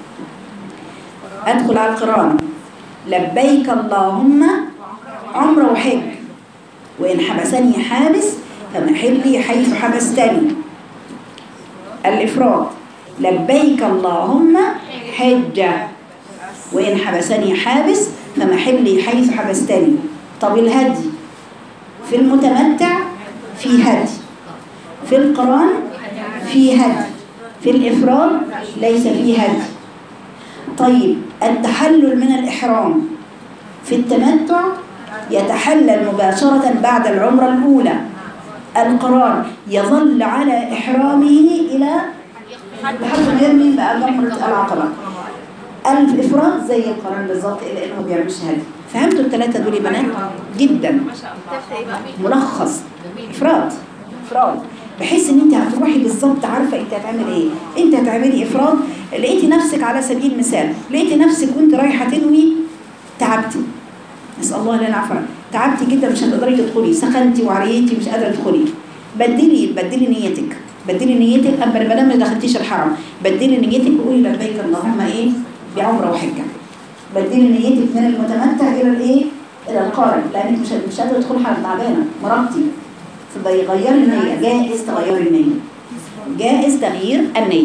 أدخل على القرآن لبيك اللهم عمره وحج وإن حبسني حابس فمحلي حيث حبستني الإفراد لبيك اللهم حجة وإن حبسني حابس فمحلي حيث حبستني طب الهدي في المتمتع في هدي في القرآن في هدي في الإفراد ليس فيه هدي طيب التحلل من الإحرام في التمتع يتحلل مباشرة بعد العمرة الأولى القرار يظل على إحرامه إلى لحد ما يرمي بقى جمرة العقبة الإفراد زي القرآن بالظبط إلا إنه ما بيعملش هدي فهمتوا الثلاثة دول يا بنات؟ جدا ملخص افراد افراد بحيث ان انت هتروحي بالظبط عارفه انت هتعمل ايه انت هتعملي افراد لقيتي نفسك على سبيل المثال لقيتي نفسك وانت رايحه تنوي تعبتي نسال الله لنا العفو تعبتي جدا مش هتقدري تدخلي سخنتي وعريتي مش قادره تدخلي بدلي بدلي نيتك بدلي نيتك اما ما دام ما دخلتيش الحرم بدلي نيتك وقولي لبيك اللهم ايه بعمره وحجه بدلي نيتك من المتمتع الى الايه الى القارن لانك مش مش قادره تدخلي حرم تعبانه مرضتي فغيري النيه جائز تغيري النيه جائز تغيير النيه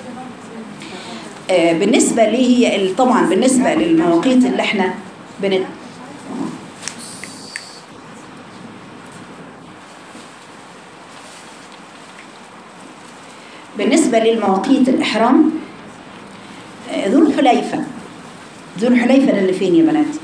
آه بالنسبه ليه هي ال- طبعا بالنسبه للمواقيت اللي احنا بنت بالنسبة للمواقيت الإحرام آه، ذو الحليفة ذو الحليفة ده اللي فين يا بنات؟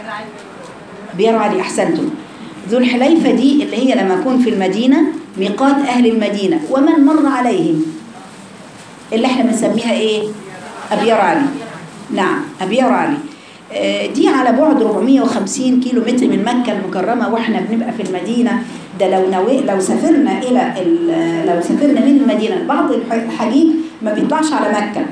بير علي أحسنتم ذو الحليفة دي اللي هي لما أكون في المدينة ميقات أهل المدينة ومن مر عليهم اللي احنا بنسميها ايه؟ أبيار علي نعم أبيار علي آه، دي على بعد 450 كيلو متر من مكة المكرمة واحنا بنبقى في المدينة ده لو نوي لو سافرنا إلى ال- لو سافرنا من المدينة بعض الح- الحجيج ما بيطلعش على مكة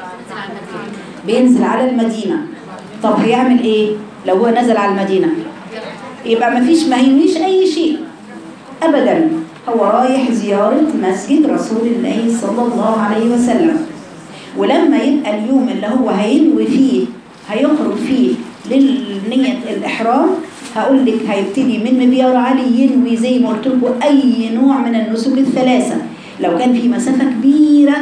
بينزل على المدينة طب هيعمل ايه لو هو نزل على المدينة يبقى ما فيش ما ينويش اي شيء ابدا هو رايح زيارة مسجد رسول الله صلى الله عليه وسلم ولما يبقى اليوم اللي هو هينوي فيه هيخرج فيه للنية الإحرام هقول لك هيبتدي من مبيار علي ينوي زي ما قلت لكم أي نوع من النسك الثلاثة لو كان في مسافة كبيرة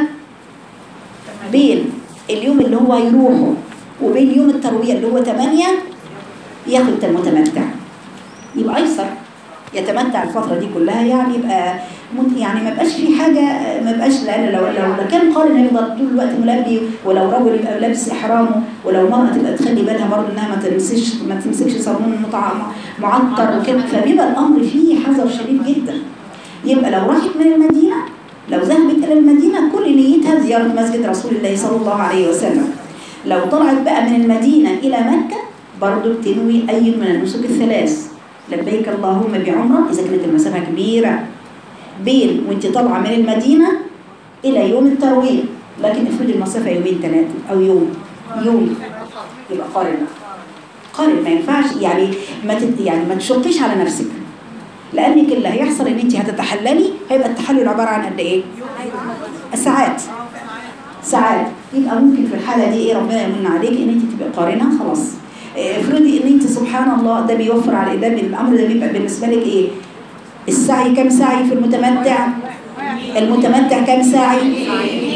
بين اليوم اللي هو هيروحه وبين يوم التروية اللي هو 8 ياخد المتمتع يبقى أيسر يتمتع الفترة دي كلها يعني يبقى مت- يعني ما يبقاش في حاجة ما يبقاش لأن لو لو كان قارن هيفضل طول الوقت ملبي ولو رجل يبقى لابس إحرامه ولو مرأة تبقى تخلي بالها برضه إنها ما تمسكش ما تمسكش صابون متع- معطر وكده فبيبقى الأمر فيه حذر شديد جدا يبقى لو راحت من المدينة لو ذهبت إلى المدينة كل نيتها زيارة مسجد رسول الله صلى الله عليه وسلم لو طلعت بقى من المدينة إلى مكة برضه بتنوي أي من النسك الثلاث لبيك اللهم بعمرة إذا كانت المسافة كبيرة بين وانت طالعة من المدينة إلى يوم التروية لكن افرض المسافة يومين ثلاثة أو يوم يوم يبقى قارن قارن ما ينفعش يعني ما تد يعني ما تشقيش على نفسك لأنك اللي هيحصل إن أنت هتتحللي هيبقى التحلل عبارة عن قد إيه؟ ساعات ساعات يبقى ممكن في الحالة دي إيه ربنا يمن عليك إن أنت تبقى قارنة خلاص إيه، افرضي إن أنت سبحان الله ده بيوفر على ده الأمر ده بيبقى بالنسبة لك إيه؟ السعي كم سعي في المتمتع؟ المتمتع كم سعي؟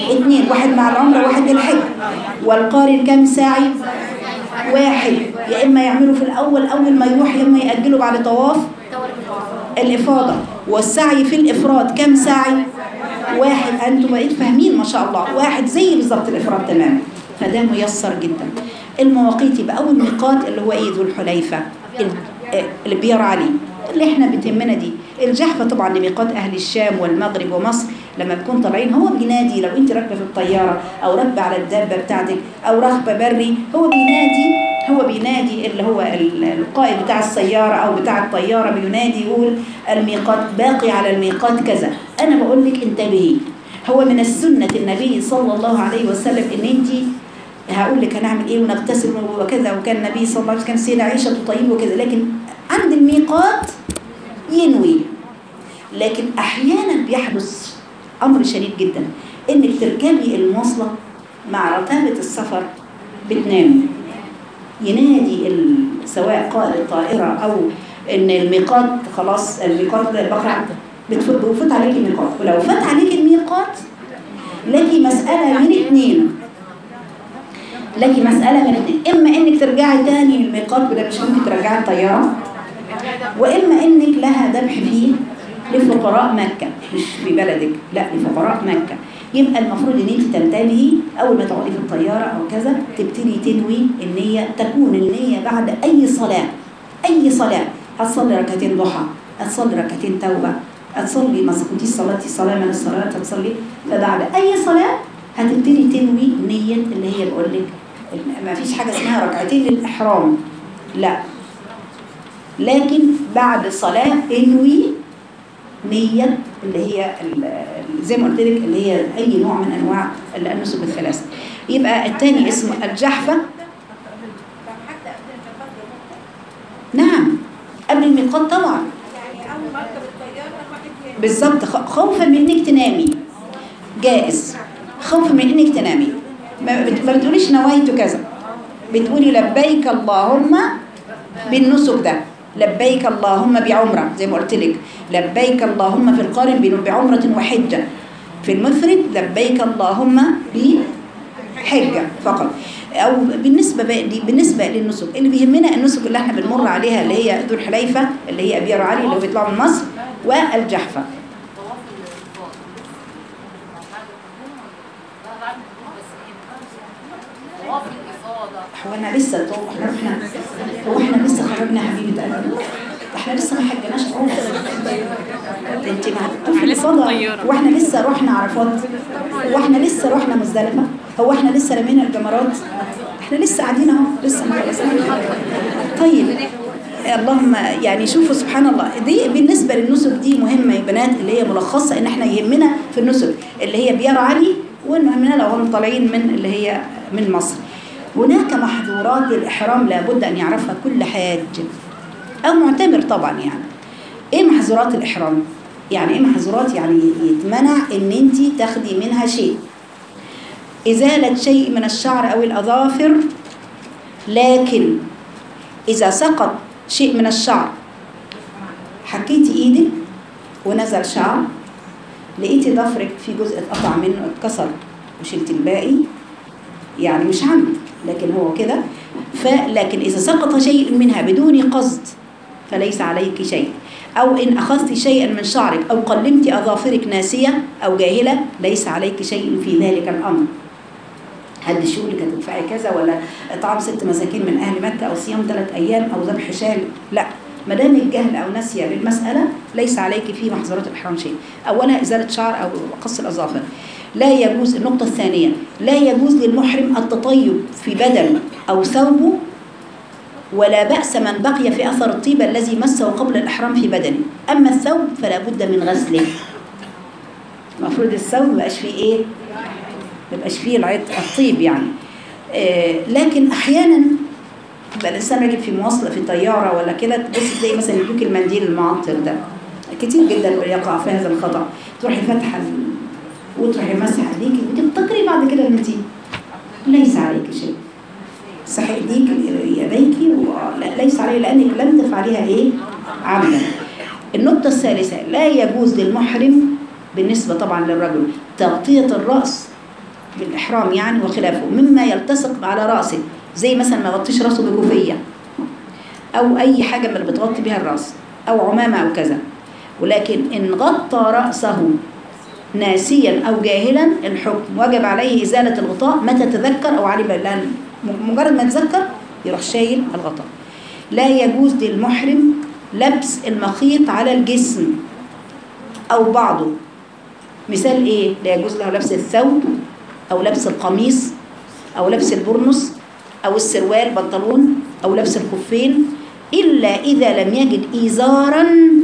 اثنين واحد مع العمرة واحد للحج والقارن كم ساعي واحد يا إما يعملوا في الأول أول ما يروح يا إما يأجلوا بعد طواف الإفاضة والسعي في الإفراد كم سعي واحد أنتم بقيت فاهمين ما شاء الله واحد زي بالظبط الإفراد تماما فده ميسر جدا المواقيت يبقى أول ميقات اللي هو إيه ذو الحليفة ال- آه، اللي بيار علي اللي احنا بتهمنا دي الجحفة طبعا لميقات أهل الشام والمغرب ومصر لما بيكون طالعين هو بينادي لو انت راكبه في الطياره او راكبه على الدابه بتاعتك او راكبه بري هو بينادي هو بينادي اللي هو ال- القائد بتاع السياره او بتاع الطياره بينادي يقول الميقات باقي على الميقات كذا انا بقول لك انتبهي هو من السنه النبي صلى الله عليه وسلم ان انت هقول لك هنعمل ايه ونغتسل وكذا وكان النبي صلى الله عليه وسلم كان السيده عائشه تطيب وكذا لكن عند الميقات ينوي لكن احيانا بيحدث امر شديد جدا انك تركبي المواصله مع رتابه السفر بتنامي ينادي ال- سواء قائد الطائره او ان الميقات خلاص الميقات ده بقى بتفوت بيفوت عليك الميقات ولو فات عليك الميقات لك مساله من اثنين لك مساله من اثنين اما انك ترجعي تاني للميقات وده مش ممكن ترجعي الطياره واما انك لها ذبح فيه لفقراء مكه مش في بلدك لا لفقراء مكه يبقى المفروض ان انت تنتبهي اول ما تقعدي في الطياره او كذا تبتدي تنوي النيه تكون النيه بعد اي صلاه اي صلاه هتصلي ركعتين ضحى هتصلي ركعتين توبه هتصلي ما كنتيش صلاتي صلاه من الصلاه هتصلي فبعد اي صلاه هتبتدي تنوي نيه اللي هي بقول لك ما فيش حاجه اسمها ركعتين للاحرام لا لكن بعد صلاة انوي نية اللي هي ال- زي ما قلت لك اللي هي أي نوع من أنواع النسك الثلاثة يبقى الثاني اسمه الجحفة نعم قبل الميقات طبعا بالظبط خ- خوفا من انك تنامي جائز خوفا من انك تنامي ما بت- ما بتقوليش نويت كذا بتقولي لبيك اللهم بالنسك ده لبيك اللهم بعمرة زي ما قلت لك لبيك اللهم في القارن بين- بعمرة وحجة في المفرد لبيك اللهم بحجة فقط أو بالنسبة بقى دي بالنسبة للنسك اللي بيهمنا النسك اللي احنا بنمر عليها اللي هي ذو الحليفة اللي هي أبيار علي اللي هو بيطلعوا من مصر والجحفة طواف الإفاضة هو احنا لسه تو احنا رحنا هو احنا لسه خرجنا يا حبيبه قلبي احنا لسه ما حجناش عمره ده انت مع الطفل الفضا واحنا لسه رحنا عرفات واحنا لسه رحنا مزدلفه هو احنا لسه رمينا الجمرات احنا لسه قاعدين اهو لسه مخلصين طيب اللهم يعني شوفوا سبحان الله دي بالنسبه للنسك دي مهمه يا بنات اللي هي ملخصه ان احنا يهمنا في النسك اللي هي بيار علي ويهمنا لو هم طالعين من اللي هي من مصر هناك محظورات للإحرام لابد أن يعرفها كل حاج أو معتمر طبعا يعني إيه محظورات الإحرام؟ يعني إيه محظورات؟ يعني يتمنع إن أنت تاخدي منها شيء إزالة شيء من الشعر أو الأظافر لكن إذا سقط شيء من الشعر حكيتي إيدك ونزل شعر لقيتي ضفرك في جزء اتقطع منه اتكسر وشلت الباقي يعني مش عمد لكن هو كده فلكن إذا سقط شيء منها بدون قصد فليس عليك شيء أو إن أخذت شيئا من شعرك أو قلمت أظافرك ناسية أو جاهلة ليس عليك شيء في ذلك الأمر هل شغلك هتدفعي كذا ولا إطعام ست مساكين من أهل مكة أو صيام ثلاث أيام أو ذبح شال لا ما دام الجهل أو نسية للمسألة ليس عليك في محظورات الإحرام شيء أولا إزالة شعر أو قص الأظافر لا يجوز النقطة الثانية لا يجوز للمحرم التطيب في بدن أو ثوبه ولا بأس من بقي في أثر الطيب الذي مسه قبل الإحرام في بدنه أما الثوب فلا بد من غسله المفروض الثوب مبقاش فيه إيه مبقاش فيه العط الطيب يعني آه لكن أحيانا يبقى الإنسان راكب في مواصلة في طيارة ولا كده تبص تلاقي مثلا يدوك المنديل المعطر ده كتير جدا يقع في هذا الخطأ تروحي فاتحة ال- وتروحي مسح ايديكي وتفتكري بعد كده ان انت ليس عليك شيء صحي ايديك يديك و- ليس عليك لانك لم تفعليها ايه عمدا النقطة الثالثة لا يجوز للمحرم بالنسبة طبعا للرجل تغطية الرأس بالإحرام يعني وخلافه مما يلتصق على رأسه زي مثلا ما يغطيش رأسه بكوفية أو أي حاجة من اللي بتغطي بها الرأس أو عمامة أو كذا ولكن إن غطى رأسه ناسيا أو جاهلا الحكم وجب عليه إزالة الغطاء متى تذكر أو علم لأن مجرد ما تذكر يروح شايل الغطاء لا يجوز للمحرم لبس المخيط على الجسم أو بعضه مثال إيه؟ لا يجوز له لبس الثوب أو لبس القميص أو لبس البرنس أو السروال بنطلون أو لبس الخفين إلا إذا لم يجد إزارا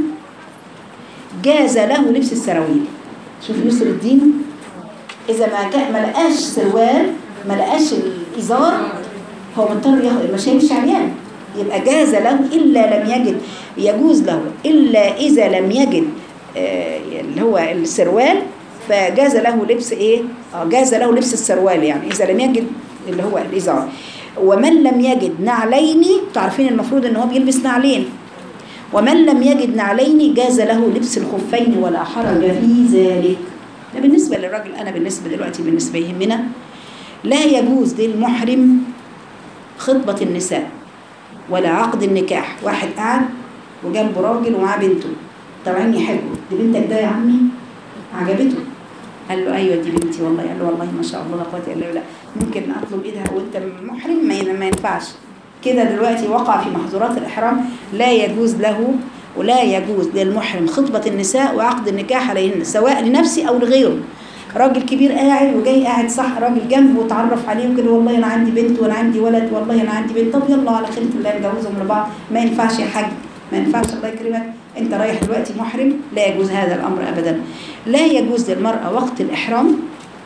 جاز له لبس السراويل شوف يسر الدين إذا ما جاء ما لقاش سروال ما لقاش الإزار هو مضطر ياخد مش هيمشي عريان يبقى جاز له إلا لم يجد يجوز له إلا إذا لم يجد آه، اللي هو السروال فجاز له لبس إيه؟ آه، جاز له لبس السروال يعني إذا لم يجد اللي هو الإزار ومن لم يجد نعلين تعرفين المفروض إن هو بيلبس نعلين ومن لم يجد نعلين جاز له لبس الخفين ولا حرج في ذلك ده بالنسبة للراجل أنا بالنسبة دلوقتي بالنسبة يهمنا لا يجوز للمحرم خطبة النساء ولا عقد النكاح واحد قاعد وجنبه راجل ومعاه بنته طالعين يحبوا دي بنتك ده يا عمي عجبته قال له ايوه دي بنتي والله قال له والله ما شاء الله لا قوه الا بالله ممكن اطلب ايدها وانت محرم ما ما ينفعش كده دلوقتي وقع في محظورات الاحرام لا يجوز له ولا يجوز للمحرم خطبة النساء وعقد النكاح عليهن سواء لنفسه أو لغيره راجل كبير قاعد وجاي قاعد صح راجل جنبه وتعرف عليه وكده والله انا عندي بنت وانا عندي ولد والله انا عندي بنت طب يلا على خيرة الله نجوزهم لبعض ما ينفعش يا حاج ما ينفعش الله يكرمك انت رايح دلوقتي محرم لا يجوز هذا الامر ابدا لا يجوز للمرأة وقت الاحرام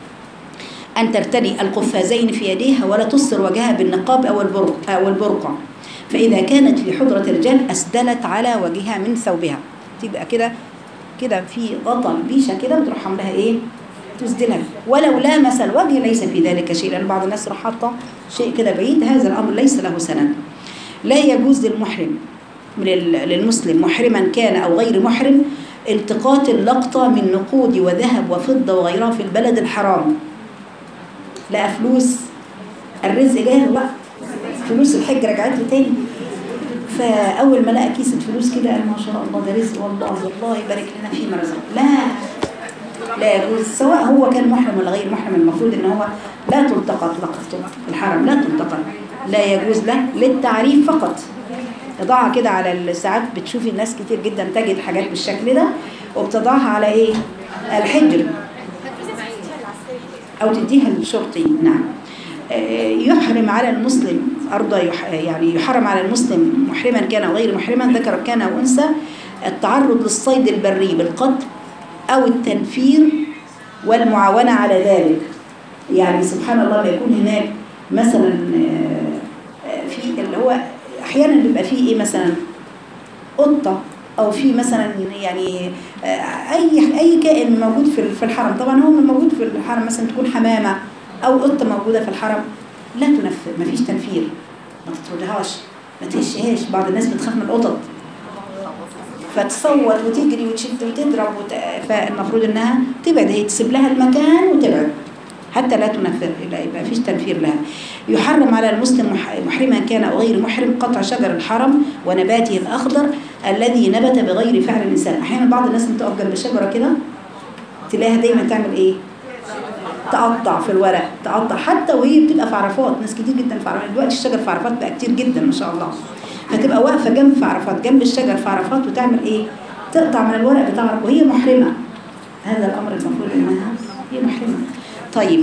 أن ترتدي القفازين في يديها ولا تصر وجهها بالنقاب أو البرق أو البرقع فإذا كانت في حضرة الرجال أسدلت على وجهها من ثوبها تبقى كده كده في غطا البيشة كده بتروح عاملاها إيه؟ تسدلها ولو لامس الوجه ليس في ذلك شيء لأن بعض الناس راح حاطة شيء كده بعيد هذا الأمر ليس له سند لا يجوز للمحرم لل- للمسلم محرما كان أو غير محرم التقاط اللقطة من نقود وذهب وفضة وغيرها في البلد الحرام لقى فلوس الرزق جاي له بقى فلوس الحج رجعت له تاني فاول ما لقى كيسه فلوس كده قال ما شاء الله ده رزق والله والله يبارك لنا فيما رزق لا لا يجوز سواء هو كان محرم ولا غير محرم المفروض ان هو لا تلتقط لقطته في الحرم لا تلتقط لا يجوز له للتعريف فقط تضعها كده على الساعات بتشوفي الناس كتير جدا تجد حاجات بالشكل ده وبتضعها على ايه الحجر أو تديها للشرطي نعم آه، يحرم على المسلم أرضى يح يعني يحرم على المسلم محرما كان أو غير محرما ذكر كان أو أنثى التعرض للصيد البري بالقتل أو التنفير والمعاونة على ذلك يعني سبحان الله ما يكون هناك مثلا آه، آه، في اللي هو أحيانا بيبقى فيه إيه مثلا قطة أو في مثلا يعني آه، أي أي كائن موجود في في الحرم طبعا هو موجود في الحرم مثلا تكون حمامة أو قطة موجودة في الحرم لا تنفر مفيش تنفير ما تطردهاش ما تهشهاش بعض الناس بتخاف من القطط فتصوت وتجري وتشد وتضرب وت... فالمفروض انها تبعد هي تسيب لها المكان وتبعد حتى لا تنفر لا يبقى فيش تنفير لها يحرم على المسلم مح- محرما كان او غير محرم قطع شجر الحرم ونباته الاخضر الذي نبت بغير فعل الانسان احيانا بعض الناس لما تقف جنب شجره كده تلاقيها دايما تعمل ايه تقطع في الورق تقطع حتى وهي بتبقى في عرفات ناس كتير جدا في عرفات دلوقتي الشجر في عرفات بقى كتير جدا ما شاء الله فتبقى واقفه جنب في عرفات جنب الشجر في عرفات وتعمل ايه تقطع من الورق بتاع عرفات وهي محرمه هذا الامر المفروض انها هي محرمه طيب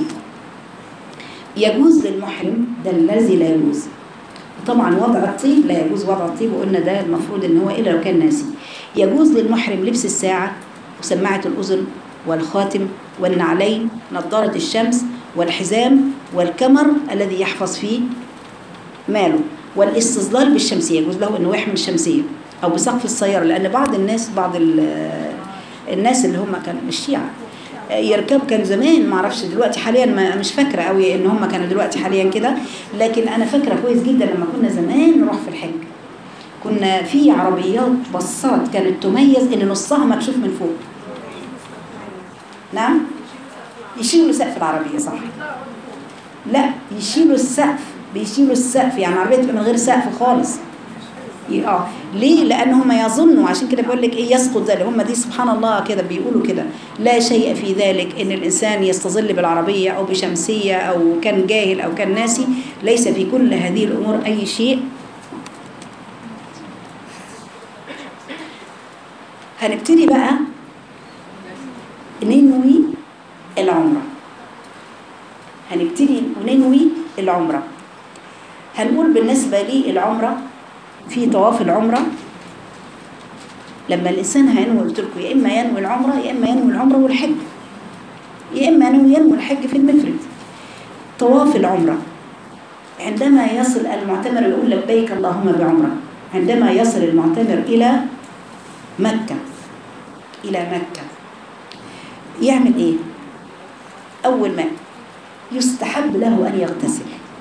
يجوز للمحرم ده الذي لا يجوز طبعا وضع الطيب لا يجوز وضع الطيب وقلنا ده المفروض ان هو الا لو كان ناسي يجوز للمحرم لبس الساعه وسماعه الاذن والخاتم والنعلين نظاره الشمس والحزام والكمر الذي يحفظ فيه ماله والاستظلال بالشمسيه يجوز له انه يحمل الشمسيه او بسقف السياره لان بعض الناس بعض ال- الناس اللي هم كانوا الشيعه يركب كان زمان ما اعرفش دلوقتي حاليا ما مش فاكره قوي ان هم كانوا دلوقتي حاليا كده لكن انا فاكره كويس جدا لما كنا زمان نروح في الحج كنا في عربيات بصات كانت تميز ان نصها مكشوف من فوق نعم يشيلوا سقف العربية صح لا يشيلوا السقف بيشيلوا السقف يعني العربية تبقى من غير سقف خالص ي- اه ليه لان هم يظنوا عشان كده بقول لك ايه يسقط ذلك هم دي سبحان الله كده بيقولوا كده لا شيء في ذلك ان الانسان يستظل بالعربيه او بشمسيه او كان جاهل او كان ناسي ليس في كل هذه الامور اي شيء هنبتدي بقى ننوي العمره هنبتدي وننوي العمره هنقول بالنسبه لي العمره في طواف العمرة لما الإنسان هينوي قلت لكم يا إما ينوي العمرة يا إما ينوي العمرة والحج يا إما ينوي ينوي الحج في المفرد طواف العمرة عندما يصل المعتمر يقول لبيك اللهم بعمرة عندما يصل المعتمر إلى مكة إلى مكة يعمل إيه؟ أول ما يستحب له أن يغتسل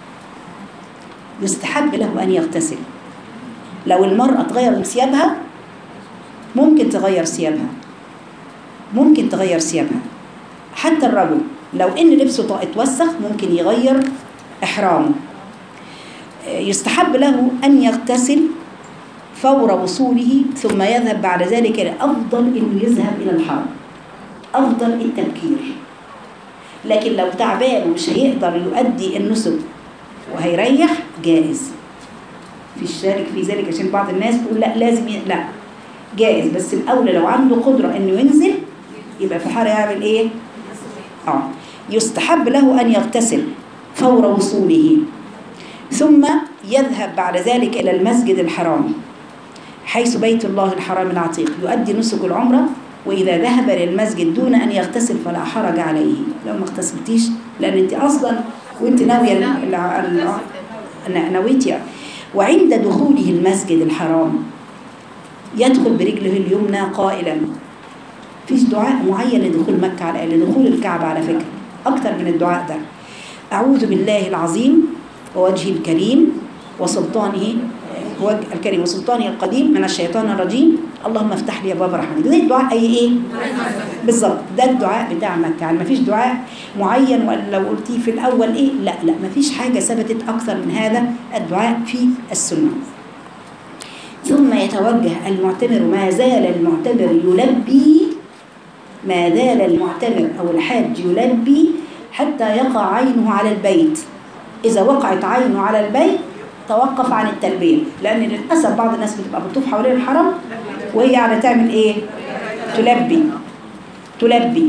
يستحب له أن يغتسل لو المرأة تغير ثيابها ممكن تغير ثيابها ممكن تغير ثيابها حتى الرجل لو ان لبسه طا- اتوسخ ممكن يغير احرامه آه، يستحب له ان يغتسل فور وصوله ثم يذهب بعد ذلك إلى افضل انه يذهب الى الحرم افضل التبكير لكن لو تعبان ومش هيقدر يؤدي النسك وهيريح جائز في الشارك في ذلك عشان بعض الناس تقول لا لازم ي... لا جائز بس الاولى لو عنده قدره انه ينزل يبقى في حاله يعمل ايه اه يستحب له ان يغتسل فور وصوله ثم يذهب بعد ذلك الى المسجد الحرام حيث بيت الله الحرام العتيق يؤدي نسك العمره واذا ذهب للمسجد دون ان يغتسل فلا حرج عليه لو ما اغتسلتيش لان انت اصلا وانت ناويه ال- ال- ال- نويتي وعند دخوله المسجد الحرام يدخل برجله اليمنى قائلا فيش دعاء معين لدخول مكة على لدخول الكعبة على فكرة أكتر من الدعاء ده أعوذ بالله العظيم ووجهه الكريم وسلطانه وجه الكريم وسلطانه القديم من الشيطان الرجيم اللهم افتح لي ابواب رحمتك زي الدعاء اي ايه بالظبط ده الدعاء بتاع مكه يعني مفيش دعاء معين ولا لو قلتيه في الاول ايه لا لا مفيش حاجه ثبتت اكثر من هذا الدعاء في السنه ثم يتوجه المعتمر ما زال المعتمر يلبي ما زال المعتمر او الحاج يلبي حتى يقع عينه على البيت اذا وقعت عينه على البيت توقف عن التلبيه لان للاسف بعض الناس بتبقى بتطوف حوالين الحرم وهي قاعده تعمل ايه تلبي تلبي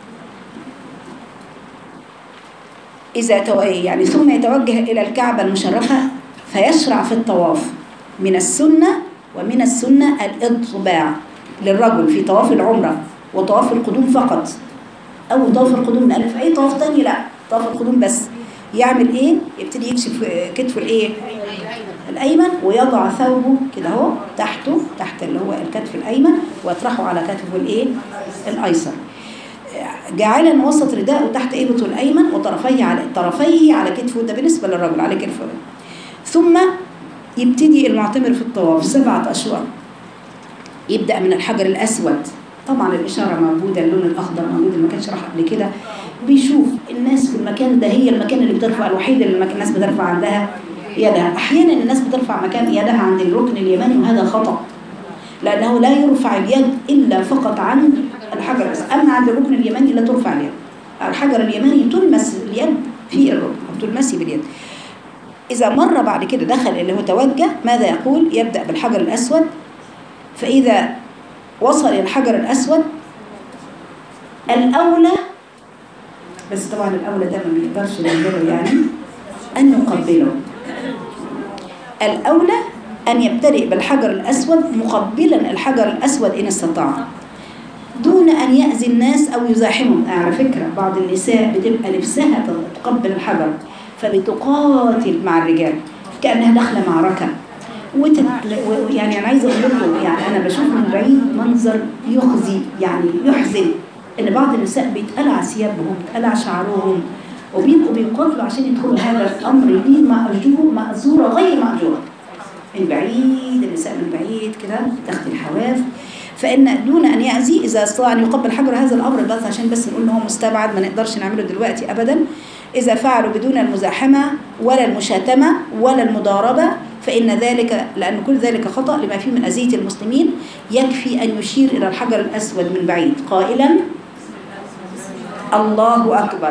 إذا تو... يعني ثم يتوجه إلى الكعبة المشرفة فيشرع في الطواف من السنة ومن السنة الإطباع للرجل في طواف العمرة وطواف القدوم فقط أو طواف القدوم ألف أي طواف تاني لا طواف القدوم بس يعمل إيه؟ يبتدي يكشف كتفه الإيه؟ الأيمن ويضع ثوبه كده أهو تحته تحت اللي هو الكتف الأيمن ويطرحه على كتفه الإيه؟ الأيسر جاعلا وسط رداءه تحت إبطه الأيمن وطرفيه على طرفيه على كتفه ده بالنسبة للرجل على كتفه ثم يبتدي المعتمر في الطواف سبعة أشواط يبدأ من الحجر الأسود طبعا الإشارة موجودة اللون الأخضر موجود اللي ما كانش راح قبل كده بيشوف الناس في المكان ده هي المكان اللي بترفع الوحيد اللي المك- الناس بترفع عندها يدها أحيانا الناس بترفع مكان يدها عند الركن اليماني وهذا خطأ لأنه لا يرفع اليد إلا فقط عند الحجر الأسود أما عند الركن اليماني لا ترفع اليد الحجر اليماني تلمس اليد في الركن أو تلمسي باليد إذا مر بعد كده دخل اللي هو توجه ماذا يقول يبدأ بالحجر الأسود فإذا وصل إلى الحجر الأسود الأولى بس طبعا الأولى ده ما بيقدرش نعمله يعني أن نقبله الأولى أن يبتدئ بالحجر الأسود مقبلا الحجر الأسود إن استطاع دون أن يأذي الناس أو يزاحمهم على فكرة بعض النساء بتبقى لبسها تقبل الحجر فبتقاتل مع الرجال كأنها داخلة معركة وتت... و- يعني أنا عايزة أقول لكم يعني أنا بشوف من بعيد منظر يخزي يعني يحزن إن بعض النساء بيتقلع ثيابهم بيتقلع شعرهم وبيبقوا بيقاتلوا عشان يدخلوا هذا الأمر دي مأجور مأزورة غير مأجورة من بعيد النساء من بعيد كده تاخد الحواف فإن دون أن يأذي إذا استطاع أن يقبل حجر هذا الأمر بس عشان بس نقول إن هو مستبعد ما نقدرش نعمله دلوقتي أبدا إذا فعلوا بدون المزاحمة ولا المشاتمة ولا المضاربة فإن ذلك لأن كل ذلك خطأ لما فيه من أذية المسلمين يكفي أن يشير إلى الحجر الأسود من بعيد قائلا الله أكبر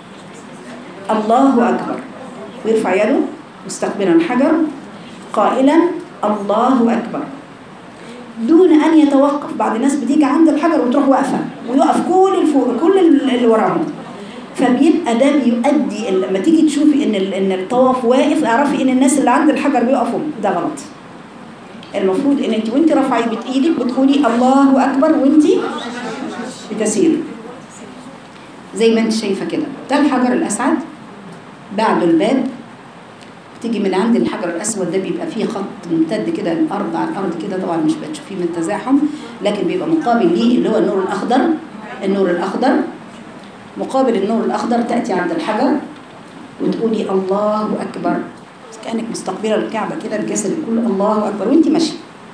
الله أكبر ويرفع يده مستقبلا الحجر قائلا الله أكبر دون أن يتوقف بعض الناس بتيجي عند الحجر وتروح واقفة ويقف كل الفوق كل اللي وراهم فبيبقى ده بيؤدي لما تيجي تشوفي ان ال- ان الطواف واقف اعرفي ان الناس اللي عند الحجر بيقفوا ده غلط المفروض ان انت وانت رافعه ايدك ايدك بتقولي الله اكبر وانت بتسيري زي ما انت شايفه كده ده الحجر الاسعد بعده الباب تيجي من عند الحجر الاسود ده بيبقى فيه خط ممتد كده الارض على الارض كده طبعا مش بتشوفيه من التزاحم لكن بيبقى مقابل ليه اللي هو النور الاخضر النور الاخضر مقابل النور الاخضر تاتي عند الحجر وتقولي الله اكبر كانك مستقبله الكعبه كده الجسد كله الله اكبر وانت ماشيه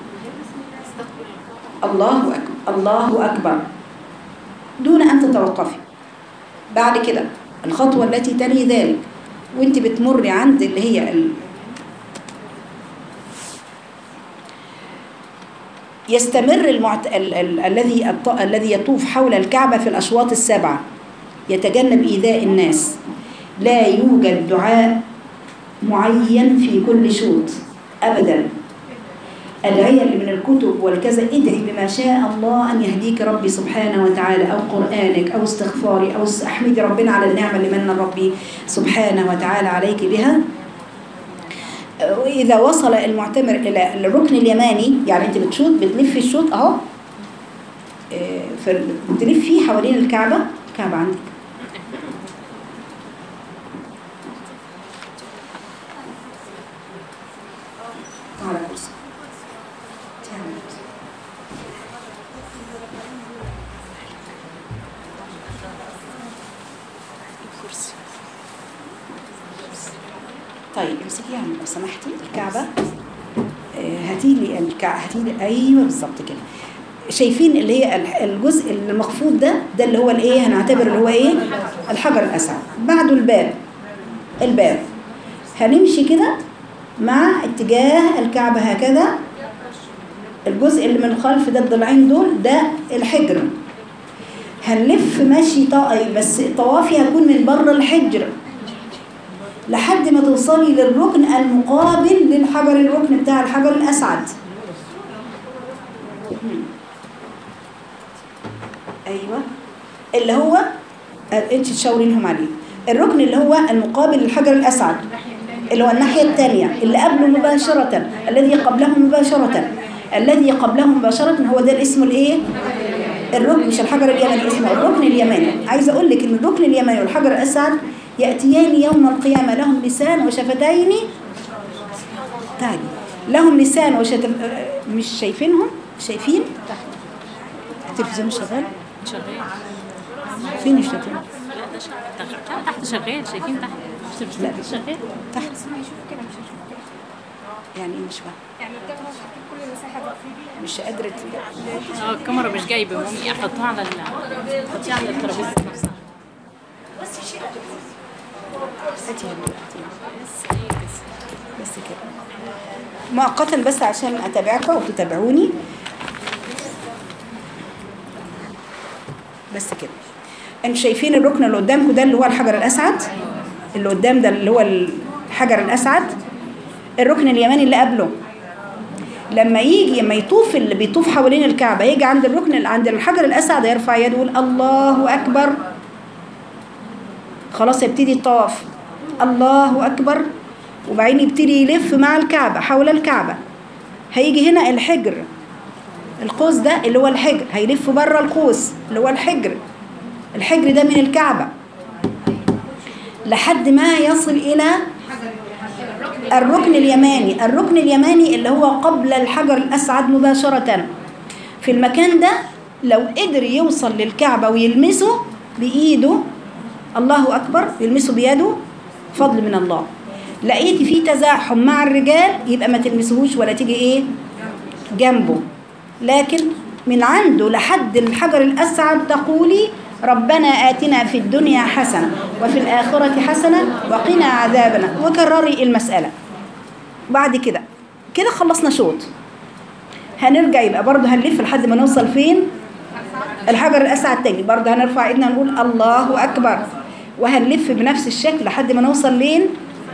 الله اكبر الله اكبر دون ان تتوقفي بعد كده الخطوه التي تلي ذلك وانت بتمري عند اللي هي ال... يستمر المعت... ال... ال... الذي الط... الذي يطوف حول الكعبة في الأشواط السبعة يتجنب إيذاء الناس لا يوجد دعاء معين في كل شوط أبدا الآية اللي من الكتب والكذا ادعي بما شاء الله أن يهديك ربي سبحانه وتعالى أو قرآنك أو استغفاري أو احمدي ربنا على النعمة اللي من ربي سبحانه وتعالى عليك بها وإذا وصل المعتمر إلى الركن اليماني يعني أنت بتشوط بتلف الشوط أهو إيه، في بتلف فيه حوالين الكعبة الكعبة عندك على كرسي تعالى كرسي. كرسي طيب امسكي يعني لو سمحتي الكعبة آه، هاتي لي الكعبة هاتي لي ايوه بالظبط كده شايفين اللي هي الح- الجزء المخفوض ده ده اللي هو الايه هنعتبر اللي هو ايه الحجر الاسعد بعده الباب الباب هنمشي كده مع اتجاه الكعبة هكذا الجزء اللي من الخلف ده الضلعين دول ده الحجر هنلف ماشي طائي بس طوافي هتكون من بره الحجر لحد ما توصلي للركن المقابل للحجر الركن بتاع الحجر الأسعد أيوة اللي هو انت تشاوري لهم عليه الركن اللي هو المقابل للحجر الأسعد اللي هو الناحية الثانية اللي قبله مباشرة الذي قبله مباشرة الذي قبله مباشرة هو ده الاسم الايه الركن مش الحجر اليمني اسمه الركن اليمني عايزه اقول لك ان الركن اليمني والحجر الاسعد ياتيان يوم القيامه لهم لسان وشفتين تعالي لهم لسان وشفت مش شايفينهم شايفين التلفزيون مش شغال شغال فين الشايفين لا ده شغال تحت تحت شغال شايفين تحت مش لا. شغال تحت يعني ايه مش فاهم يعني الكاميرا مش هتجيب كل المساحه دي مش قادره ت- اه الكاميرا مش جايبه مامي احطها على ال حطيها على الترابيزه نفسها هاتي يا بنتي، هاتي. بس كده مؤقتا بس عشان اتابعكم وتتابعوني بس كده انتوا شايفين الركن اللي قدامكم ده اللي هو الحجر الاسعد اللي قدام ده اللي هو الحجر الاسعد الركن اليماني اللي قبله لما يجي لما يطوف اللي بيطوف حوالين الكعبه يجي عند الركن اللي عند الحجر الاسعد يرفع يده يقول الله اكبر خلاص يبتدي الطواف الله أكبر وبعدين يبتدي يلف مع الكعبة حول الكعبة هيجي هنا الحجر القوس ده اللي هو الحجر هيلف بره القوس اللي هو الحجر الحجر ده من الكعبة لحد ما يصل إلى الركن اليماني الركن اليماني اللي هو قبل الحجر الأسعد مباشرة في المكان ده لو قدر يوصل للكعبة ويلمسه بإيده الله أكبر يلمسه بيده فضل من الله لقيتي في تزاحم مع الرجال يبقى ما تلمسهوش ولا تيجي ايه جنبه لكن من عنده لحد الحجر الأسعد تقولي ربنا آتنا في الدنيا حسنة وفي الآخرة حسنة وقنا عذابنا وكرري المسألة بعد كده كده خلصنا شوط هنرجع يبقى برضه هنلف لحد ما نوصل فين الحجر الأسعد تاني برضه هنرفع ايدنا نقول الله أكبر وهنلف بنفس الشكل لحد ما نوصل لين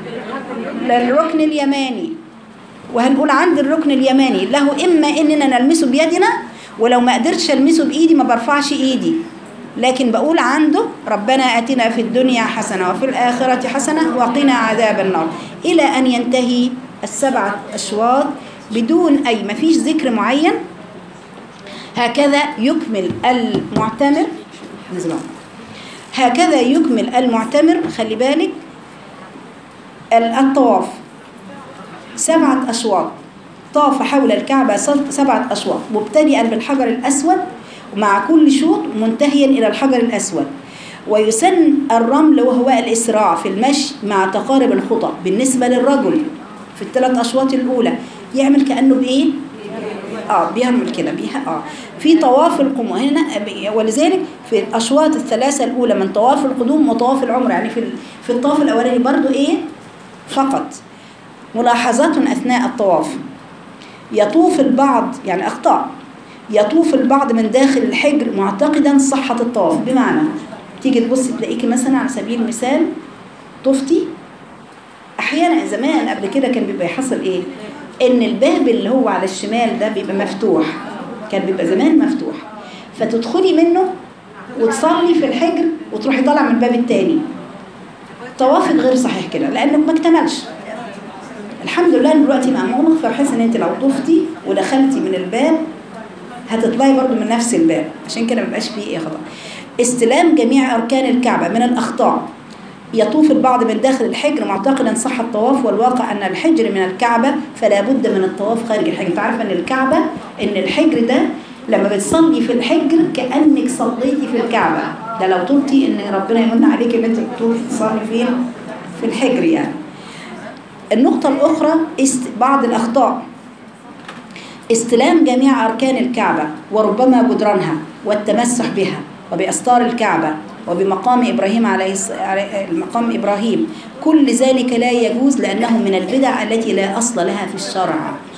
للركن اليماني وهنقول عند الركن اليماني له إما إننا نلمسه بيدنا ولو ما قدرتش ألمسه بإيدي ما برفعش إيدي لكن بقول عنده ربنا آتنا في الدنيا حسنة وفي الآخرة حسنة وقنا عذاب النار إلى أن ينتهي السبعة أشواط بدون أي ما فيش ذكر معين هكذا يكمل المعتمر نزل عمر. هكذا يكمل المعتمر خلي بالك ال- الطواف سبعة أشواط طاف حول الكعبة سب- سبعة أشواط مبتدئا بالحجر الأسود ومع كل شوط منتهيا إلى الحجر الأسود ويسن الرمل وهو الإسراع في المشي مع تقارب الخطى بالنسبة للرجل في الثلاث أشواط الأولى يعمل كأنه بإيه؟ اه بيعمل كده بيها اه في طواف القدوم هنا ولذلك في الاشواط الثلاثه الاولى من طواف القدوم وطواف العمره يعني في ال- في الطواف الاولاني برضو ايه فقط ملاحظات اثناء الطواف يطوف البعض يعني اخطاء يطوف البعض من داخل الحجر معتقدا صحه الطواف بمعنى تيجي تبص تلاقيكي مثلا على سبيل المثال طفتي احيانا زمان قبل كده كان بيبقى يحصل ايه ان الباب اللي هو على الشمال ده بيبقى مفتوح كان بيبقى زمان مفتوح فتدخلي منه وتصلي في الحجر وتروحي طالعه من الباب التاني طوافك غير صحيح كده لانك ما اكتملش الحمد لله ان دلوقتي مأمونة فبحيث ان انت لو طفتي ودخلتي من الباب هتطلعي برضو من نفس الباب عشان كده ما بيبقاش فيه ايه خطأ استلام جميع اركان الكعبه من الاخطاء يطوف البعض من داخل الحجر معتقدا صح الطواف والواقع ان الحجر من الكعبه فلا بد من الطواف خارج الحجر انت عارفه ان الكعبه ان الحجر ده لما بتصلي في الحجر كانك صليتي في الكعبه ده لو طلتي ان ربنا يمن عليك ان انت تطوفي تصلي فين في الحجر يعني النقطه الاخرى است بعض الاخطاء استلام جميع أركان الكعبة وربما جدرانها والتمسح بها وبأستار الكعبة وبمقام إبراهيم عليه الص- عليه- مقام إبراهيم كل ذلك لا يجوز لأنه من البدع التي لا أصل لها في الشرع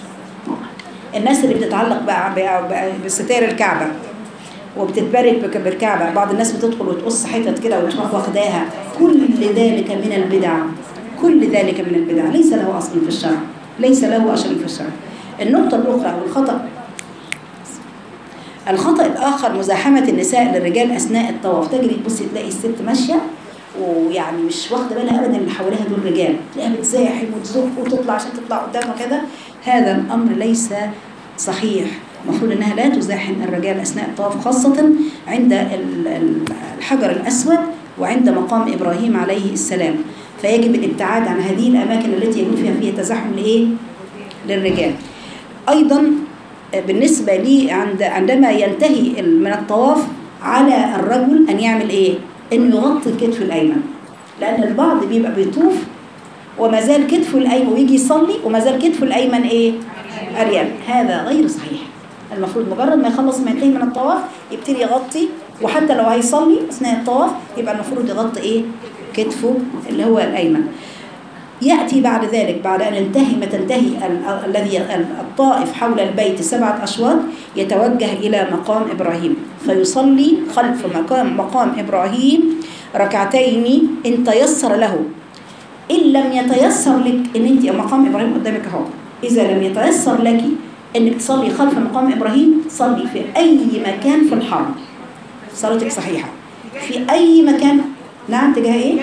الناس اللي بتتعلق بقى- بقى- بقى بستائر الكعبة وبتتبرك بك- بالكعبة بعض الناس بتدخل وتقص حتت كده وتروح واخداها كل ذلك من البدع كل ذلك من البدع ليس له أصل في الشرع ليس له أصل في الشرع النقطة الأخرى والخطأ الخطأ الآخر مزاحمة النساء للرجال أثناء الطواف تجري تبصي تلاقي الست ماشية ويعني مش واخدة بالها أبدا اللي حواليها دول رجال تلاقيها بتزاحم وتزق وتطلع عشان تطلع قدام وكذا هذا الأمر ليس صحيح المفروض انها لا تزاحم الرجال اثناء الطواف خاصه عند ال- ال- الحجر الاسود وعند مقام ابراهيم عليه السلام فيجب الابتعاد عن هذه الاماكن التي يكون فيها فيها تزاحم لايه؟ للرجال. ايضا بالنسبه لي عند عندما ينتهي ال- من الطواف على الرجل ان يعمل ايه؟ انه يغطي الكتف الايمن. لان البعض بيبقى بيطوف وما زال كتفه الايمن ويجي يصلي وما زال كتفه الايمن ايه؟ اريال هذا غير صحيح. المفروض مجرد ما يخلص ما ينتهي من الطواف يبتدي يغطي وحتى لو هيصلي اثناء الطواف يبقى المفروض يغطي ايه؟ كتفه اللي هو الايمن. يأتي بعد ذلك بعد أن ينتهي ما تنتهي ال- الذي ال- الطائف حول البيت سبعة أشواط يتوجه إلى مقام إبراهيم فيصلي خلف مقام مقام إبراهيم ركعتين إن تيسر له إن لم يتيسر لك إن أنت مقام إبراهيم قدامك أهو إذا لم يتيسر لك إنك تصلي خلف مقام إبراهيم صلي في أي مكان في الحرم صلاتك صحيحة في أي مكان نعم تجاه إيه؟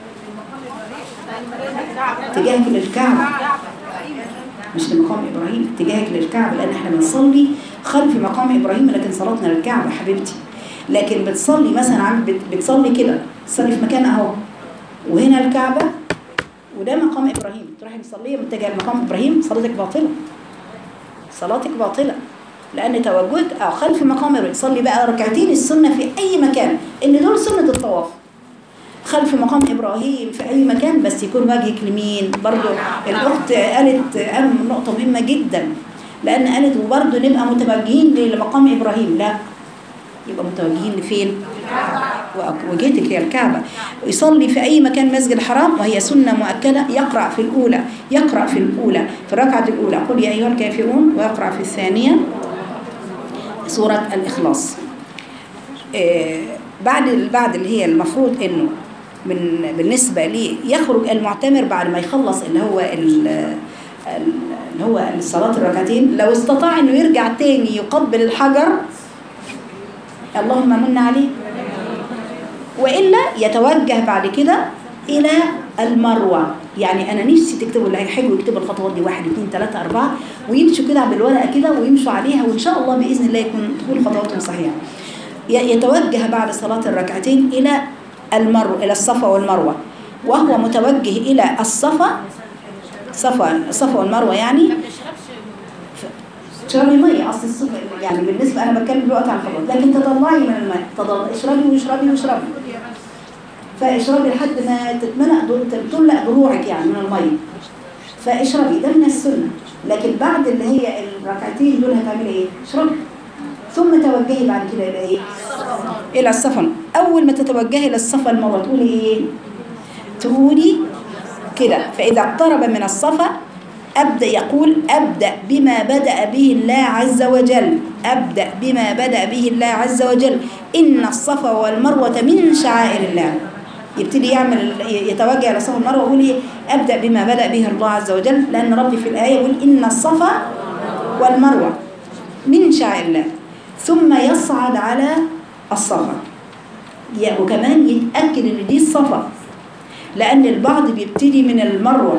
اتجاهك للكعبة مش لمقام إبراهيم اتجاهك للكعبة لأن احنا بنصلي خلف مقام إبراهيم لكن صلاتنا للكعبة حبيبتي لكن بتصلي مثلا عم بت- بتصلي كده تصلي في مكان أهو وهنا الكعبة وده مقام إبراهيم تروحي مصلية متجهة لمقام إبراهيم صلاتك باطلة صلاتك باطلة لأن توجهك أو خلف مقام إبراهيم صلي بقى ركعتين السنة في أي مكان إن دول سنة الطواف خلف مقام إبراهيم في أي مكان بس يكون وجهك لمين برضو الأخت قالت أهم نقطة مهمة جدا لان قالت وبرضه نبقى متوجهين لمقام ابراهيم لا يبقى متوجهين لفين وأك- وجهتك هي الكعبة يصلي في أي مكان مسجد الحرام وهي سنة مؤكدة يقرأ في الأولى يقرأ في الأولى في الركعة الأولى قل يا أيها الكافرون ويقرأ في الثانية سورة الإخلاص آه، بعد بعد اللي هي المفروض إنه من بالنسبة لي يخرج المعتمر بعد ما يخلص اللي هو ال- ال- اللي هو الصلاة الركعتين لو استطاع إنه يرجع تاني يقبل الحجر اللهم من عليه وإلا يتوجه بعد كده إلى المروة يعني أنا نفسي تكتبوا اللي هيحبوا يكتبوا الخطوات دي واحد اثنين ثلاثة أربعة ويمشوا كده بالورقة كده ويمشوا عليها وإن شاء الله بإذن الله يكون تكون خطواتهم صحيحة ي- يتوجه بعد صلاة الركعتين إلى المر إلى الصفا والمروة وهو متوجه إلى الصفا صفا الصفا والمروة يعني تشربي ميه اصل الصبح يعني بالنسبه انا بتكلم دلوقتي عن الخضار لكن تطلعي من الماء تضل... اشربي واشربي واشربي فاشربي لحد ما تتملأ ضل- تملأ ضلوعك يعني من الميه فاشربي ده من السنه لكن بعد اللي هي الركعتين دول هتعملي ايه؟ اشربي ثم توجهي بعد كده الى ايه؟ الى الصفا اول ما تتوجهي الى الصفا المره تقولي ايه؟ تقولي كده فإذا اقترب من الصفا أبدأ يقول أبدأ بما بدأ به الله عز وجل أبدأ بما بدأ به الله عز وجل إن الصفا والمروة من شعائر الله يبتدي يعمل يتوجه إلى الصفا والمروة ويقول إيه أبدأ بما بدأ به الله عز وجل لأن ربي في الآية يقول إن الصفا والمروة من شعائر الله ثم يصعد على الصفا ي- وكمان يتأكد إن دي الصفا لأن البعض بيبتدي من المروة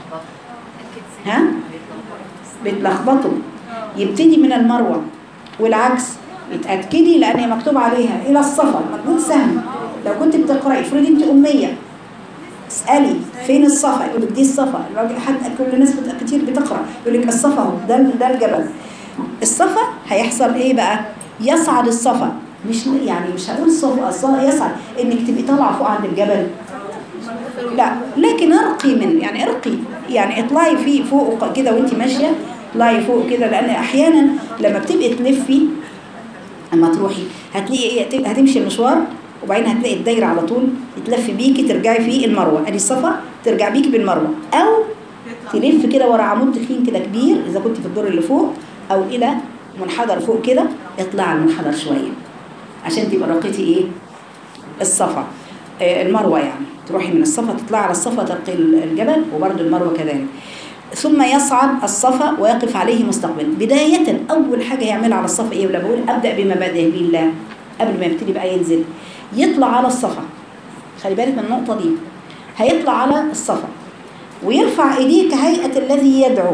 ها بتلخبطوا يبتدي من المروة والعكس اتأكدي لأن هي مكتوب عليها إلى الصفا مجهود سهل لو كنت بتقرأي افرضي أنت أمية اسألي فين الصفا يقول لك دي الصفا الراجل حد كل الناس بت- كتير بتقرأ يقول لك الصفا اهو ده ده الجبل الصفا هيحصل ايه بقى يصعد الصفا مش يعني مش هقول الصفا الصفا يصعد انك تبقي طالعه فوق عند الجبل لا لكن ارقي من يعني ارقي يعني اطلعي فيه فوق كده وانت ماشيه اطلعي فوق كده لان احيانا لما بتبقي تلفي اما تروحي هتلاقي ايه هتمشي المشوار وبعدين هتلاقي الدايره على طول تلفي بيكي ترجعي في المروه ادي الصفا ترجع بيكي بالمروه او تلف كده ورا عمود تخين كده كبير اذا كنت في الدور اللي فوق او الى منحدر فوق كده اطلع على المنحدر شويه عشان تبقى رقيتي ايه الصفا آه، المروه يعني تروحي من الصفا تطلعي على الصفا ترقي الجبل وبرده المروه كذلك ثم يصعد الصفا ويقف عليه مستقبلا بداية أول حاجة يعملها على الصفا إيه ولا بقول أبدأ بما بدأ به الله قبل ما يبتدي بقى ينزل يطلع على الصفا خلي بالك من النقطة دي هيطلع على الصفا ويرفع ايديه كهيئة الذي يدعو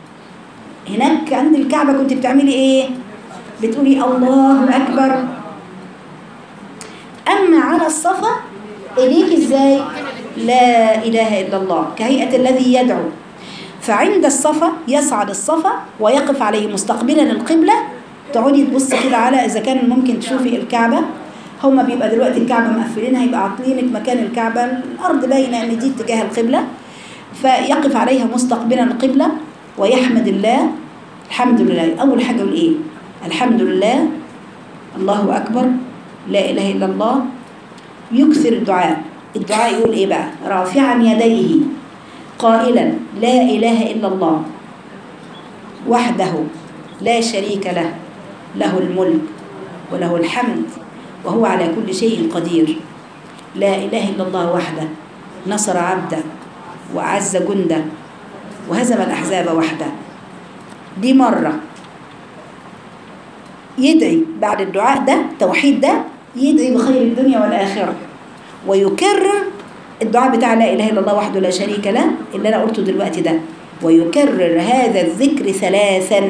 هناك عند الكعبة كنت بتعملي ايه بتقولي الله أكبر أما على الصفا ايديك ازاي لا إله إلا الله كهيئة الذي يدعو فعند الصفا يصعد الصفا ويقف عليه مستقبلا القبلة تقعدي تبصي كده على إذا كان ممكن تشوفي الكعبة هما بيبقى دلوقتي الكعبة مقفلينها يبقى عاطلينك مكان الكعبة الأرض باينة إن دي اتجاه القبلة فيقف عليها مستقبلا القبلة ويحمد الله الحمد لله أول حاجة يقول إيه الحمد لله الله أكبر لا إله إلا الله يكثر الدعاء الدعاء يقول إيه بقى رافعا يديه قائلا لا إله إلا الله وحده لا شريك له له الملك وله الحمد وهو على كل شيء قدير لا إله إلا الله وحده نصر عبده وعز جنده وهزم الأحزاب وحده دي مرة يدعي بعد الدعاء ده توحيد ده يدعي بخير الدنيا والآخرة ويكرر الدعاء بتاع لا إله إلا الله وحده لا شريك له اللي أنا قلته دلوقتي ده ويكرر هذا الذكر ثلاثا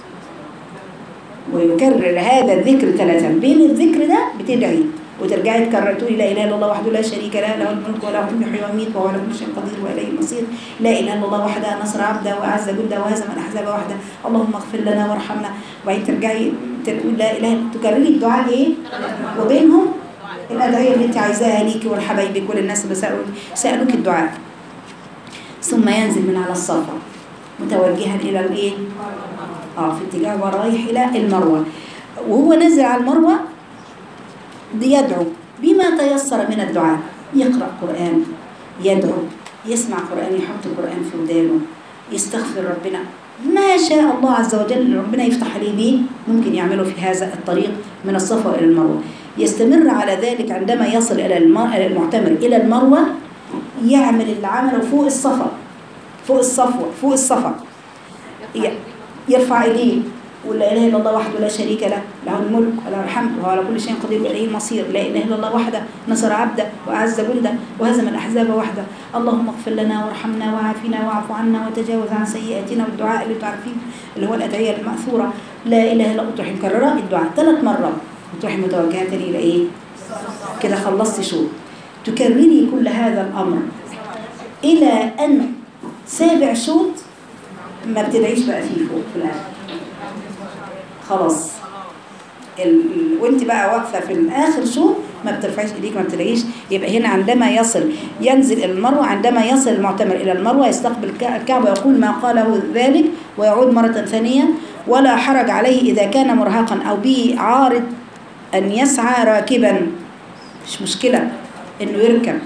ويكرر هذا الذكر ثلاثا بين الذكر ده بتدعي وترجعي تكرر تقولي لا اله الا الله وحده لا شريك له له الملك وله يحيي ويميت وهو على كل شيء قدير واليه المصير لا اله الا الله وحده نصر عبده واعز جنده وهزم الاحزاب وحده اللهم اغفر لنا وارحمنا وبعدين ترجعي تقول لا اله تكرري الدعاء ايه وبينهم الادعيه اللي انت عايزاها ليكي ولحبايبك وللناس اللي سالوك سالوك الدعاء ثم ينزل من على الصفا متوجها الى الايه اه في اتجاه هو رايح الى المروه وهو نازل على المروه يدعو بما تيسر من الدعاء يقرا قران يدعو يسمع قران يحط القران في ودانه يستغفر ربنا ما شاء الله عز وجل ربنا يفتح عليه به ممكن يعمله في هذا الطريق من الصفا الى المروه يستمر على ذلك عندما يصل الى الم- المعتمر الى المروه يعمل اللي عمله فوق الصفا فوق الصفوه فوق الصفا ي- يرفع ايديه ولا اله الا الله وحده لا شريك له له الملك وله الحمد وهو على كل شيء قدير واليه المصير لا اله الا الله وحده نصر عبده واعز جنده وهزم الاحزاب وحده اللهم اغفر لنا وارحمنا وعافنا واعف عنا وتجاوز عن سيئاتنا والدعاء اللي تعرفين اللي هو الادعيه الماثوره لا اله الا الله تروحي مكرره الدعاء ثلاث مرات وتروحي متوجهه الى ايه؟ كده خلصتي شوط تكرري كل هذا الامر الى ان سابع شوط ما بتدعيش بقى فيه فوق في الاخر خلاص ال... ال... وانت بقى واقفه في الاخر شوط ما بترفعيش ايديك ما بتلاقيش يبقى هنا عندما يصل ينزل الى المروه عندما يصل المعتمر الى المروه يستقبل الك- الكعبه ويقول ما قاله ذلك ويعود مره ثانيه ولا حرج عليه اذا كان مرهقا او به عارض ان يسعى راكبا مش مشكله انه يركب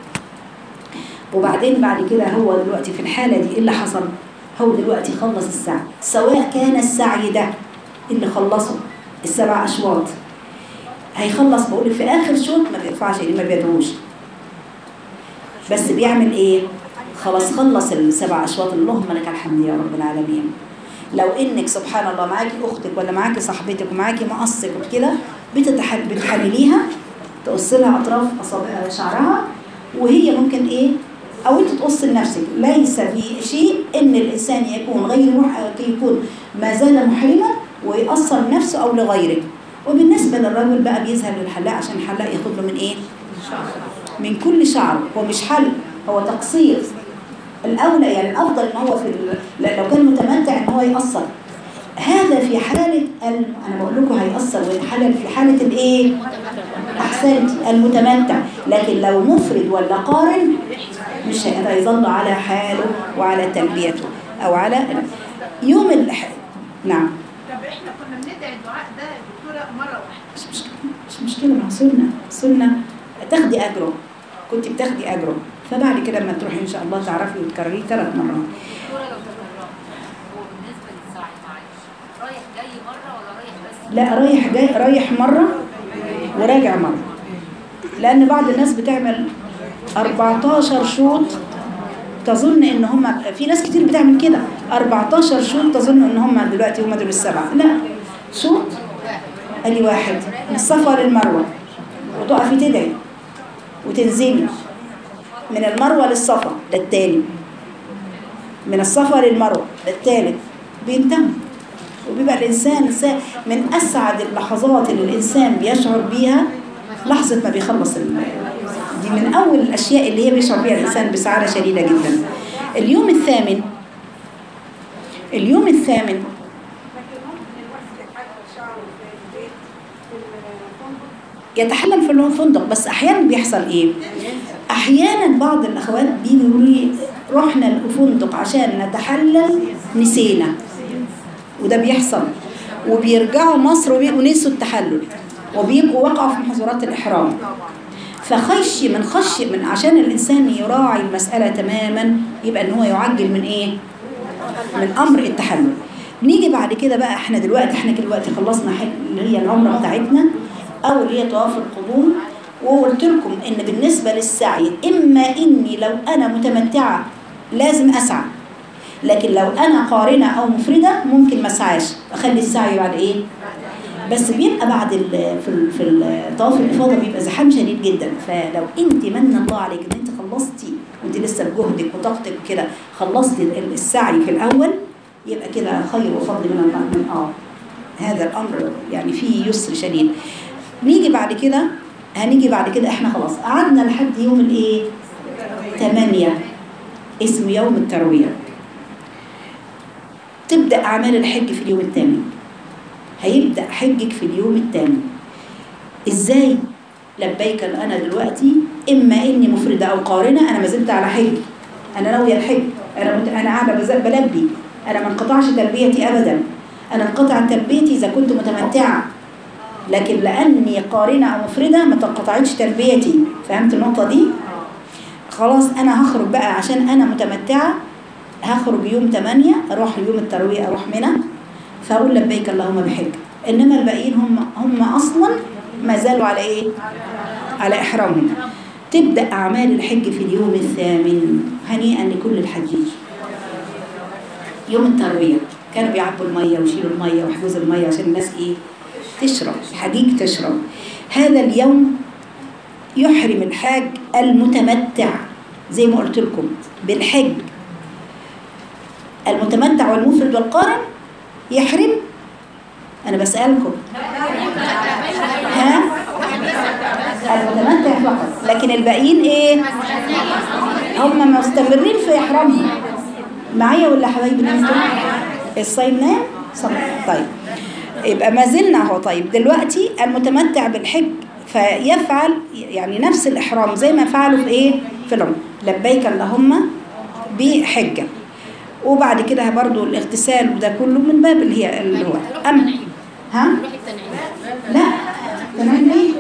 وبعدين بعد كده هو دلوقتي في الحاله دي ايه اللي حصل هو دلوقتي خلص السعي سواء كان السعي ده اللي خلصه السبع اشواط هيخلص بقول في اخر شوط ما بيرفعش ايديه ما بيدعوش بس بيعمل ايه خلاص خلص السبع اشواط اللهم لك الحمد يا رب العالمين لو انك سبحان الله معاكي اختك ولا معاكي صاحبتك ومعاكي مقصك وكده بتتحل بتحلليها تقص لها اطراف اصابع شعرها وهي ممكن ايه او انت تقص لنفسك ليس في شيء ان الانسان يكون غير مح... يكون ما زال محرما ويأثر نفسه او لغيره وبالنسبه للرجل بقى بيذهب للحلاق عشان الحلاق ياخد له من ايه من كل شعر هو مش حل هو تقصير الاولى يعني الافضل ان هو في ال... لا- لو كان متمتع ان هو يقصر هذا في حالة ال... أنا بقول لكم هيأثر ويتحلل في حالة الإيه؟ أحسنت المتمتع لكن لو مفرد ولا قارن مش هيقدر يظل على حاله وعلى تلبيته أو على يوم الح... نعم طب احنا كنا بندعي الدعاء ده يا دكتوره مره واحده مش مشكلة مش مشكلة ما هو سنة سنة تاخدي أجره كنت بتاخدي أجره فبعد كده لما تروحي إن شاء الله تعرفي وتكرريه ثلاث مرات دكتوره لو تكررها هو بالنسبه للسعي معلش رايح جاي مره ولا رايح بس لا رايح جاي رايح مرة وراجع مرة لأن بعض الناس بتعمل 14 شوط تظن ان هم في ناس كتير بتعمل كده 14 شوط تظن ان هم دلوقتي هم دول السبعه لا شوط ادي واحد من الصفا للمروه وتقفي تدعي وتنزلي من المروه للصفا ده التاني من الصفا للمروه ده التالت بينتهوا وبيبقى الإنسان سا- من أسعد اللحظات اللي الإنسان بيشعر بيها لحظة ما بيخلص ال- دي من أول الأشياء اللي هي بيشعر بيها الإنسان بسعادة شديدة جدا اليوم الثامن اليوم الثامن يتحلل في الفندق بس أحيانا بيحصل إيه؟ أحيانا بعض الأخوات بيجوا يقولوا لي رحنا الفندق عشان نتحلل نسينا وده بيحصل وبيرجعوا مصر وبيبقوا نسوا التحلل وبيبقوا وقعوا في محظورات الإحرام فخشي من خشي من عشان الإنسان يراعي المسألة تماما يبقى إن هو يعجل من إيه؟ من أمر التحلل نيجي بعد كده بقى احنا دلوقتي احنا دلوقتي خلصنا حل اللي هي العمرة بتاعتنا أو اللي هي طواف القدوم وقلت لكم إن بالنسبة للسعي إما إني لو أنا متمتعة لازم أسعى لكن لو انا قارنه او مفرده ممكن ما اسعاش اخلي السعي بعد ايه بس بيبقى بعد ال في ال في ال- طواف الافاضه بيبقى زحام شديد جدا فلو انت من الله عليك ان انت خلصتي وانت لسه بجهدك وطاقتك كده خلصتي ال- السعي في الاول يبقى كده خير وفضل من الله من اه هذا الامر يعني فيه يسر شديد نيجي بعد كده هنيجي بعد كده احنا خلاص قعدنا لحد يوم الايه 8 اسمه يوم الترويه تبدأ أعمال الحج في اليوم الثامن هيبدأ حجك في اليوم الثامن إزاي؟ لبيك أنا دلوقتي إما إني مفردة أو قارنة أنا ما زلت على حج أنا ناوية الحج أنا مت... أنا قاعدة بز- بلبي أنا ما انقطعش تلبيتي أبدا انا انقطع تربيتي اذا كنت متمتعه لكن لاني قارنه او مفرده ما تنقطعتش تربيتي فهمت النقطه دي خلاص انا هخرج بقى عشان انا متمتعه هخرج يوم 8 اروح يوم الترويه اروح منى فاقول لبيك اللهم بحج انما الباقيين هم هم اصلا ما زالوا على ايه على احرامهم تبدا اعمال الحج في اليوم الثامن هنيئا لكل الحجيج يوم الترويه كانوا بيعبوا الميه ويشيلوا الميه ويحجزوا الميه عشان الناس ايه تشرب الحجيج تشرب هذا اليوم يحرم الحاج المتمتع زي ما قلت لكم بالحج المتمتع والمفرد والقارن يحرم انا بسالكم ها المتمتع فقط لكن الباقيين ايه هم مستمرين في احرامهم معايا ولا حبايبي انتوا الصايم نام صلى طيب يبقى ما زلنا اهو طيب دلوقتي المتمتع بالحج فيفعل يعني نفس الاحرام زي ما فعلوا في ايه في العمر لبيك اللهم بحجه وبعد كده برضو الاغتسال وده كله من باب اللي هي اللي هو أم ها روح التنعيم لا تنعيم ليه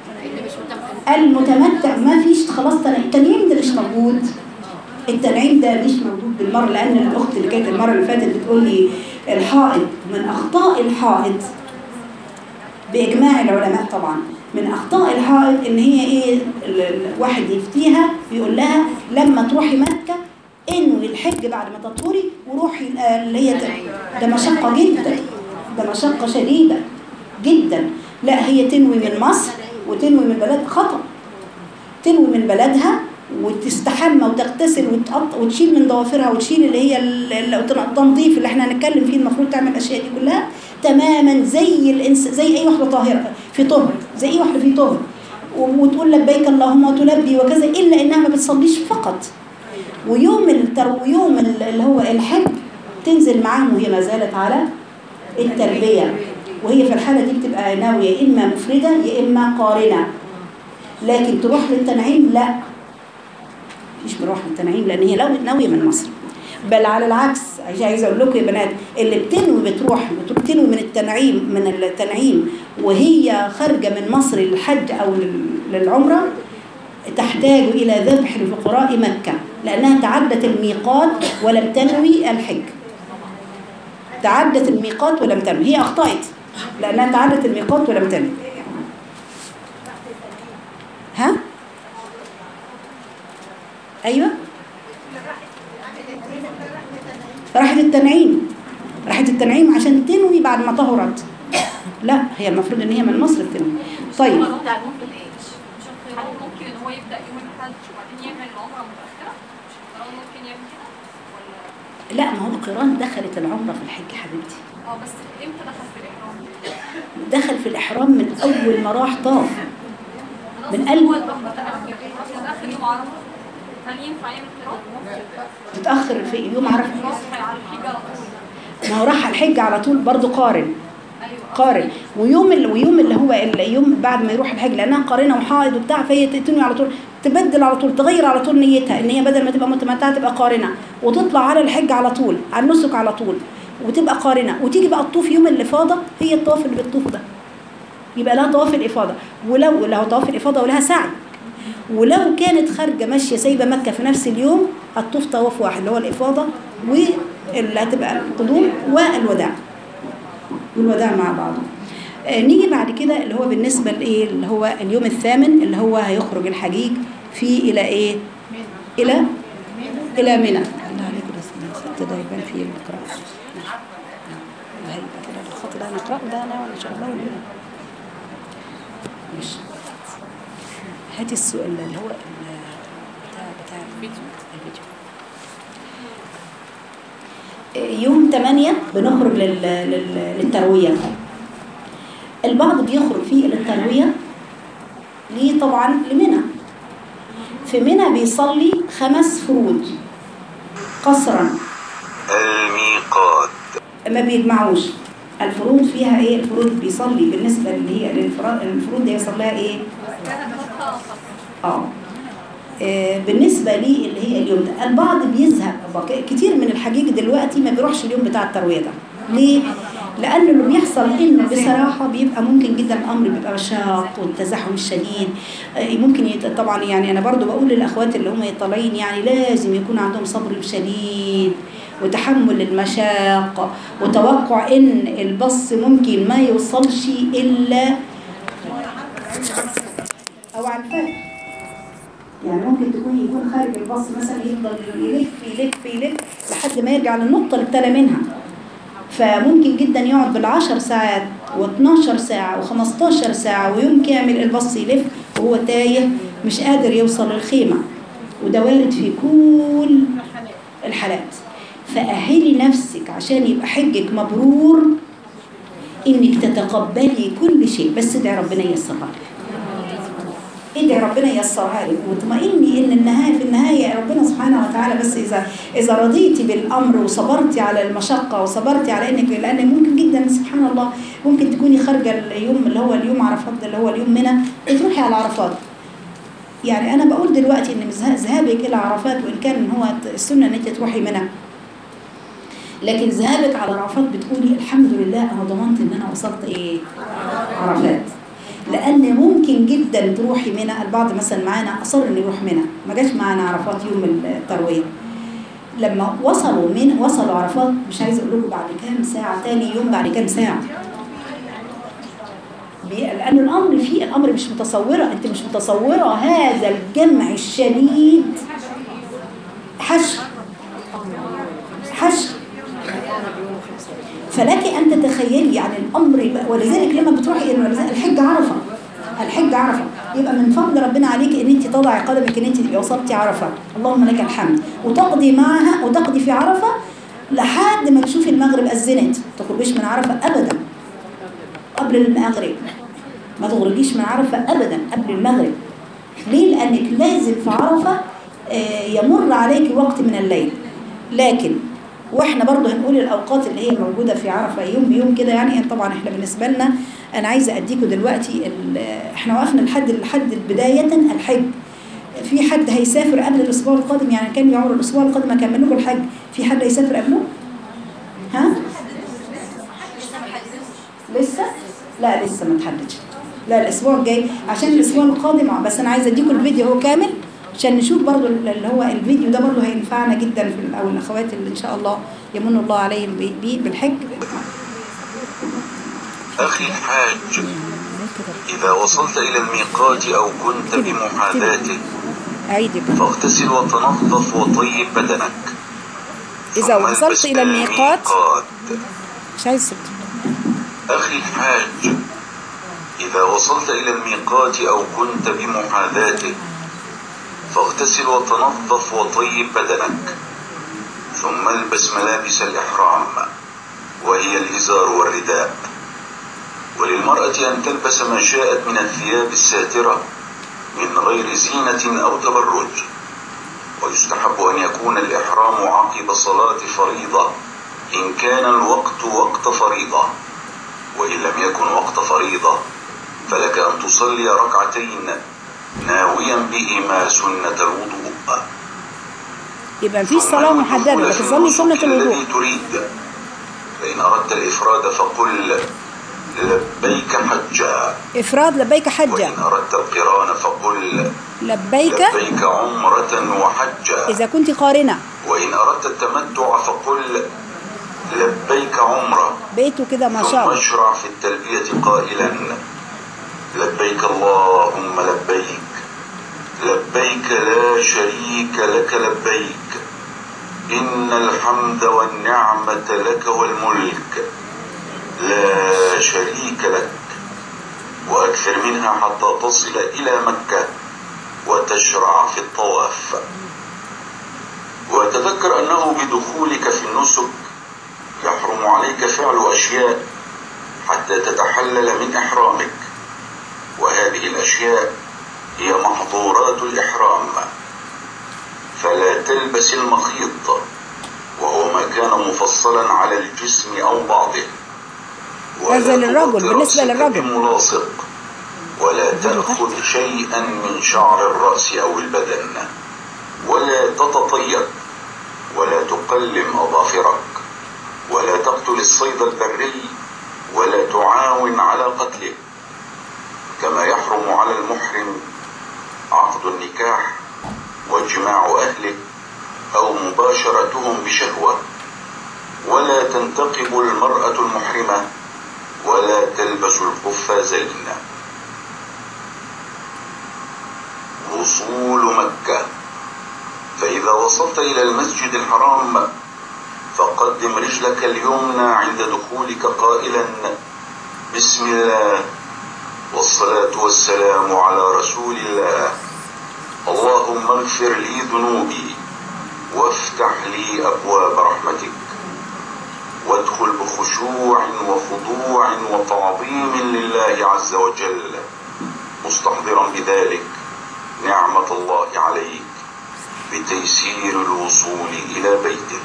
المتمتع ما فيش خلاص تنعيم التنعيم ده مش موجود التنعيم ده مش موجود بالمره لان الاخت اللي كانت المره اللي فاتت بتقول لي الحائض من اخطاء الحائض باجماع العلماء طبعا من اخطاء الحائض ان هي ايه ال- ال- الواحد يفتيها يقول لها لما تروحي مكه انوي الحج بعد ما تطهري وروحي ال- اللي هي ت- ده مشقه جدا ده مشقه شديده جدا لا هي تنوي من مصر وتنوي من بلد خطأ تنوي من بلدها وتستحمى وتغتسل وتقط وتشيل من ضوافرها وتشيل اللي هي ال- ال- التنظيف اللي احنا هنتكلم فيه المفروض تعمل الاشياء دي كلها تماما زي الانس زي اي واحده طاهره في طهر زي اي واحده في طهر و- وتقول لبيك اللهم وتلبي وكذا الا انها ما بتصليش فقط ويوم التر ويوم ال- اللي هو الحج تنزل معاهم وهي ما زالت على التربيه وهي في الحاله دي بتبقى ناويه يا اما مفرده يا اما قارنه لكن تروح للتنعيم لا مش بروح للتنعيم لان هي لو ناويه من مصر بل على العكس عايزه عايزه اقول لكم يا بنات اللي بتنوي بتروح بتنوي من التنعيم من التنعيم وهي خارجه من مصر للحج او لل- للعمره تحتاج الى ذبح لفقراء مكه لانها تعدت الميقات ولم تنوي الحج تعدت الميقات ولم تنوي هي اخطات لانها تعدت الميقات ولم تنوي ها ايوه راحت التنعيم راحت التنعيم عشان تنوي بعد ما طهرت لا هي المفروض ان هي من مصر تنوي طيب بتاع المفرد ايه هل ممكن ان هو يبدا يوم الحج وبعدين يعمل العمره متاخره؟ مش القران ممكن يعمل كده؟ ولا لا ما هو القران دخلت العمره في الحج يا حبيبتي اه بس امتى دخل في الاحرام؟ دخل في الاحرام من اول ما راح طاف من خلاص قلب. هو داخل يوم عرفه هل ينفع يعمل قران؟ متاخر في يوم عرفه خلاص على الحج على طول ما هو راح على الحج على طول برضه قارن ايوه قارن ويوم ال... ويوم اللي هو اليوم بعد ما يروح الحج لانها قارنه وحائض وبتاع فهي تنوي على طول تبدل على طول تغير على طول نيتها ان هي بدل ما تبقى متمتعه تبقى قارنه وتطلع على الحج على طول على النسك على طول وتبقى قارنه وتيجي بقى تطوف يوم الافاضه هي الطواف اللي بتطوفه ده يبقى لها طواف الافاضه ولو لها طواف الافاضه ولها سعي ولو كانت خارجه ماشيه سايبه مكه في نفس اليوم هتطوف طواف واحد اللي هو الافاضه واللي هتبقى القدوم والوداع والوداع مع بعض آه، نيجي بعد كده اللي هو بالنسبه لايه اللي هو اليوم الثامن اللي هو هيخرج الحجيج فيه الى ايه الى الى منى الله عليكم بس الخط ده يبان فيه القراءه هيبقى كده الخط ده نقراه ده انا ولا ان شاء الله ولا إيه؟ ماشي هاتي السؤال اللي هو ال- بتاع بتاع الفيديو الفيديو يوم 8 بنخرج لل... لل... للتروية البعض بيخرج فيه للتروية ليه طبعا لمنى في منى بيصلي خمس فروض قصرا الميقات ما بيجمعوش الفروض فيها ايه الفروض بيصلي بالنسبة اللي هي للفرا- الفروض دي يصليها ايه اه آه، بالنسبة لي اللي هي اليوم ده البعض بيزهق بق- كتير من الحجيج دلوقتي ما بيروحش اليوم بتاع التروية ده ليه؟ لأن اللي بيحصل إنه بصراحة بيبقى ممكن جدا الأمر بيبقى شاق والتزاحم الشديد آه، ممكن يت... طبعا يعني أنا برضو بقول للأخوات اللي هم طالعين يعني لازم يكون عندهم صبر شديد وتحمل المشاق وتوقع إن البص ممكن ما يوصلش إلا أو على الفجر يعني ممكن تكون يكون خارج الباص مثلا يفضل يلف يلف يلف لحد ما يرجع للنقطة اللي ابتدى منها فممكن جدا يقعد بالعشر ساعات و12 ساعة و15 ساعة ويوم كامل الباص يلف وهو تايه مش قادر يوصل للخيمة وده وارد في كل الحالات فأهلي نفسك عشان يبقى حجك مبرور إنك تتقبلي كل شيء بس ادعي ربنا ييسرها لك ادعي ربنا ييسرها لك واطمئني ان النهايه في النهايه ربنا سبحانه وتعالى بس اذا اذا رضيتي بالامر وصبرتي على المشقه وصبرتي على انك لان ممكن جدا سبحان الله ممكن تكوني خارجه اليوم اللي هو اليوم عرفات اللي هو اليوم منى وتروحي على عرفات يعني انا بقول دلوقتي ان ذهابك الى عرفات وان كان هو السنه ان انت تروحي منى لكن ذهابك على عرفات بتقولي الحمد لله انا ضمنت ان انا وصلت ايه عرفات لان ممكن جدا تروحي منى البعض مثلا معانا اصر انه يروح منى ما جاش معانا عرفات يوم الترويه لما وصلوا من وصلوا عرفات مش عايزه اقول لكم بعد كام ساعه تاني يوم بعد كام ساعه بي- لان الامر فيه الامر مش متصوره انت مش متصوره هذا الجمع الشديد حشر حشر فلك ان تتخيلي يعني الامر يبقى- ولذلك لما بتروحي الحج عرفه الحج عرفه يبقى من فضل ربنا عليك ان انت تضعي قدمك ان انت تبقي وصلتي عرفه اللهم لك الحمد وتقضي معها وتقضي في عرفه لحد ما تشوفي المغرب اذنت ما تخرجيش من عرفه ابدا قبل المغرب ما تخرجيش من عرفه ابدا قبل المغرب ليه لانك لازم في عرفه آه، يمر عليك وقت من الليل لكن واحنا برضو هنقول الاوقات اللي هي موجوده في عرفه يوم بيوم كده يعني طبعا احنا بالنسبه لنا انا عايزه اديكم دلوقتي ال- احنا وقفنا لحد لحد بدايه الحج في حد هيسافر قبل الاسبوع القادم يعني كان يعمر الاسبوع القادم اكمل لكم الحج في حد هيسافر قبله ها لسه لا لسه ما تحددش لا الاسبوع الجاي عشان الاسبوع القادم بس انا عايزه اديكم الفيديو هو كامل عشان نشوف برضو اللي هو الفيديو ده برضو هينفعنا جدا في ال- او الاخوات اللي ان شاء الله يمن الله عليهم بي- بيه بالحج أخي الحاج إذا وصلت إلى الميقات أو كنت بمحاذاته عيدي فاغتسل وتنظف وطيب بدنك إذا ثم وصلت البس إلى الميقات الميقات. مش عايز صوت. أخي الحاج إذا وصلت إلى الميقات أو كنت بمحاذاته فاغتسل وتنظف وطيب بدنك ثم البس ملابس الإحرام وهي الإزار والرداء وللمرأة أن تلبس ما شاءت من الثياب الساترة من غير زينة أو تبرج ويستحب أن يكون الإحرام عقب صلاة فريضة إن كان الوقت وقت فريضة وإن لم يكن وقت فريضة فلك أن تصلي ركعتين ناويا بهما سنة الوضوء يبقى مفيش صلاة محددة لكن صلي سنة الوضوء الذي تريد فإن أردت الإفراد فقل لبيك حجا إفراد لبيك حجة وإن أردت القران فقل لبيك لبيك عمرة وحجا إذا كنت قارنة وإن أردت التمتع فقل لبيك عمرة بيته كده ما شاء ثم الله اشرع في التلبية قائلا لبيك اللهم لبيك لبيك لا شريك لك لبيك إن الحمد والنعمة لك والملك لا شريك لك وأكثر منها حتى تصل إلى مكة وتشرع في الطواف وتذكر أنه بدخولك في النسك يحرم عليك فعل أشياء حتى تتحلل من إحرامك وهذه الأشياء هي محظورات الإحرام فلا تلبس المخيط وهو ما كان مفصلا على الجسم أو بعضه ولا هذا للرجل، تغطي بالنسبة رأسك للرجل. بملاصق ولا تأخذ شيئا من شعر الرأس أو البدن ولا تتطيب ولا تقلم أظافرك ولا تقتل الصيد البري ولا تعاون على قتله كما يحرم على المحرم عقد النكاح واجماع اهله او مباشرتهم بشهوه ولا تنتقب المراه المحرمه ولا تلبس القفازين وصول مكه فاذا وصلت الى المسجد الحرام فقدم رجلك اليمنى عند دخولك قائلا بسم الله والصلاة والسلام على رسول الله اللهم اغفر لي ذنوبي وافتح لي أبواب رحمتك وادخل بخشوع وخضوع وتعظيم لله عز وجل مستحضرا بذلك نعمة الله عليك بتيسير الوصول إلى بيته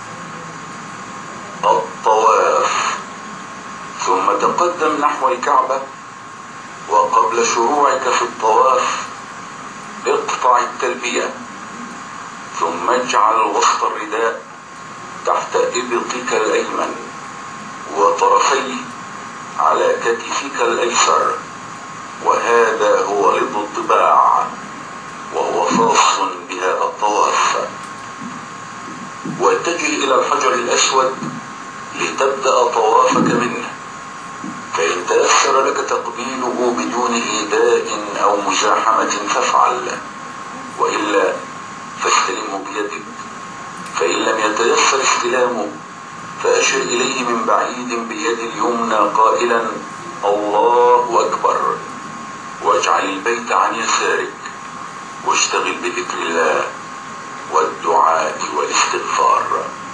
الطواف ثم تقدم نحو الكعبة وقبل شروعك في الطواف اقطع التلبية ثم اجعل وسط الرداء تحت إبطك الأيمن وطرفيه على كتفك الأيسر وهذا هو رضا الطباع وهو خاص بهذا الطواف واتجه إلى الحجر الأسود لتبدأ طوافك منه فإن تيسر لك تقبيله بدون إيذاء أو مزاحمة فافعل وإلا فاستلمه بيدك فإن لم يتيسر استلامه فأشر إليه من بعيد باليد اليمنى قائلا الله أكبر واجعل البيت عن يسارك واشتغل بذكر الله والدعاء والاستغفار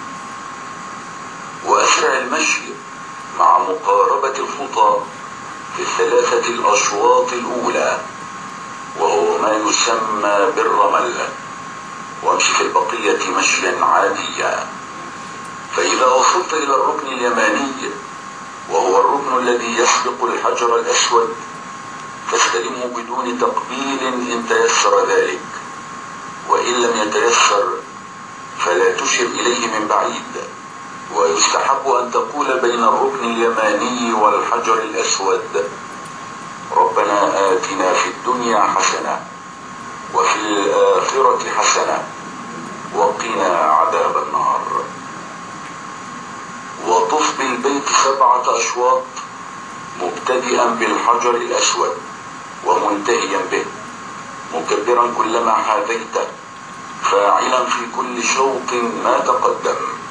وأسرع المشي مع مقاربة الخطى في الثلاثة الأشواط الأولى وهو ما يسمى بالرمل وامشي في البقية مشيا عاديا فإذا وصلت إلى الركن اليماني وهو الركن الذي يسبق الحجر الأسود فاستلمه بدون تقبيل إن تيسر ذلك وإن لم يتيسر فلا تشر إليه من بعيد ويستحب أن تقول بين الركن اليماني والحجر الأسود ربنا آتنا في الدنيا حسنة وفي الآخرة حسنة وقنا عذاب النار وطف بالبيت سبعة أشواط مبتدئا بالحجر الأسود ومنتهيا به مكبرا كلما حاذيته فاعلا في كل شوط ما تقدم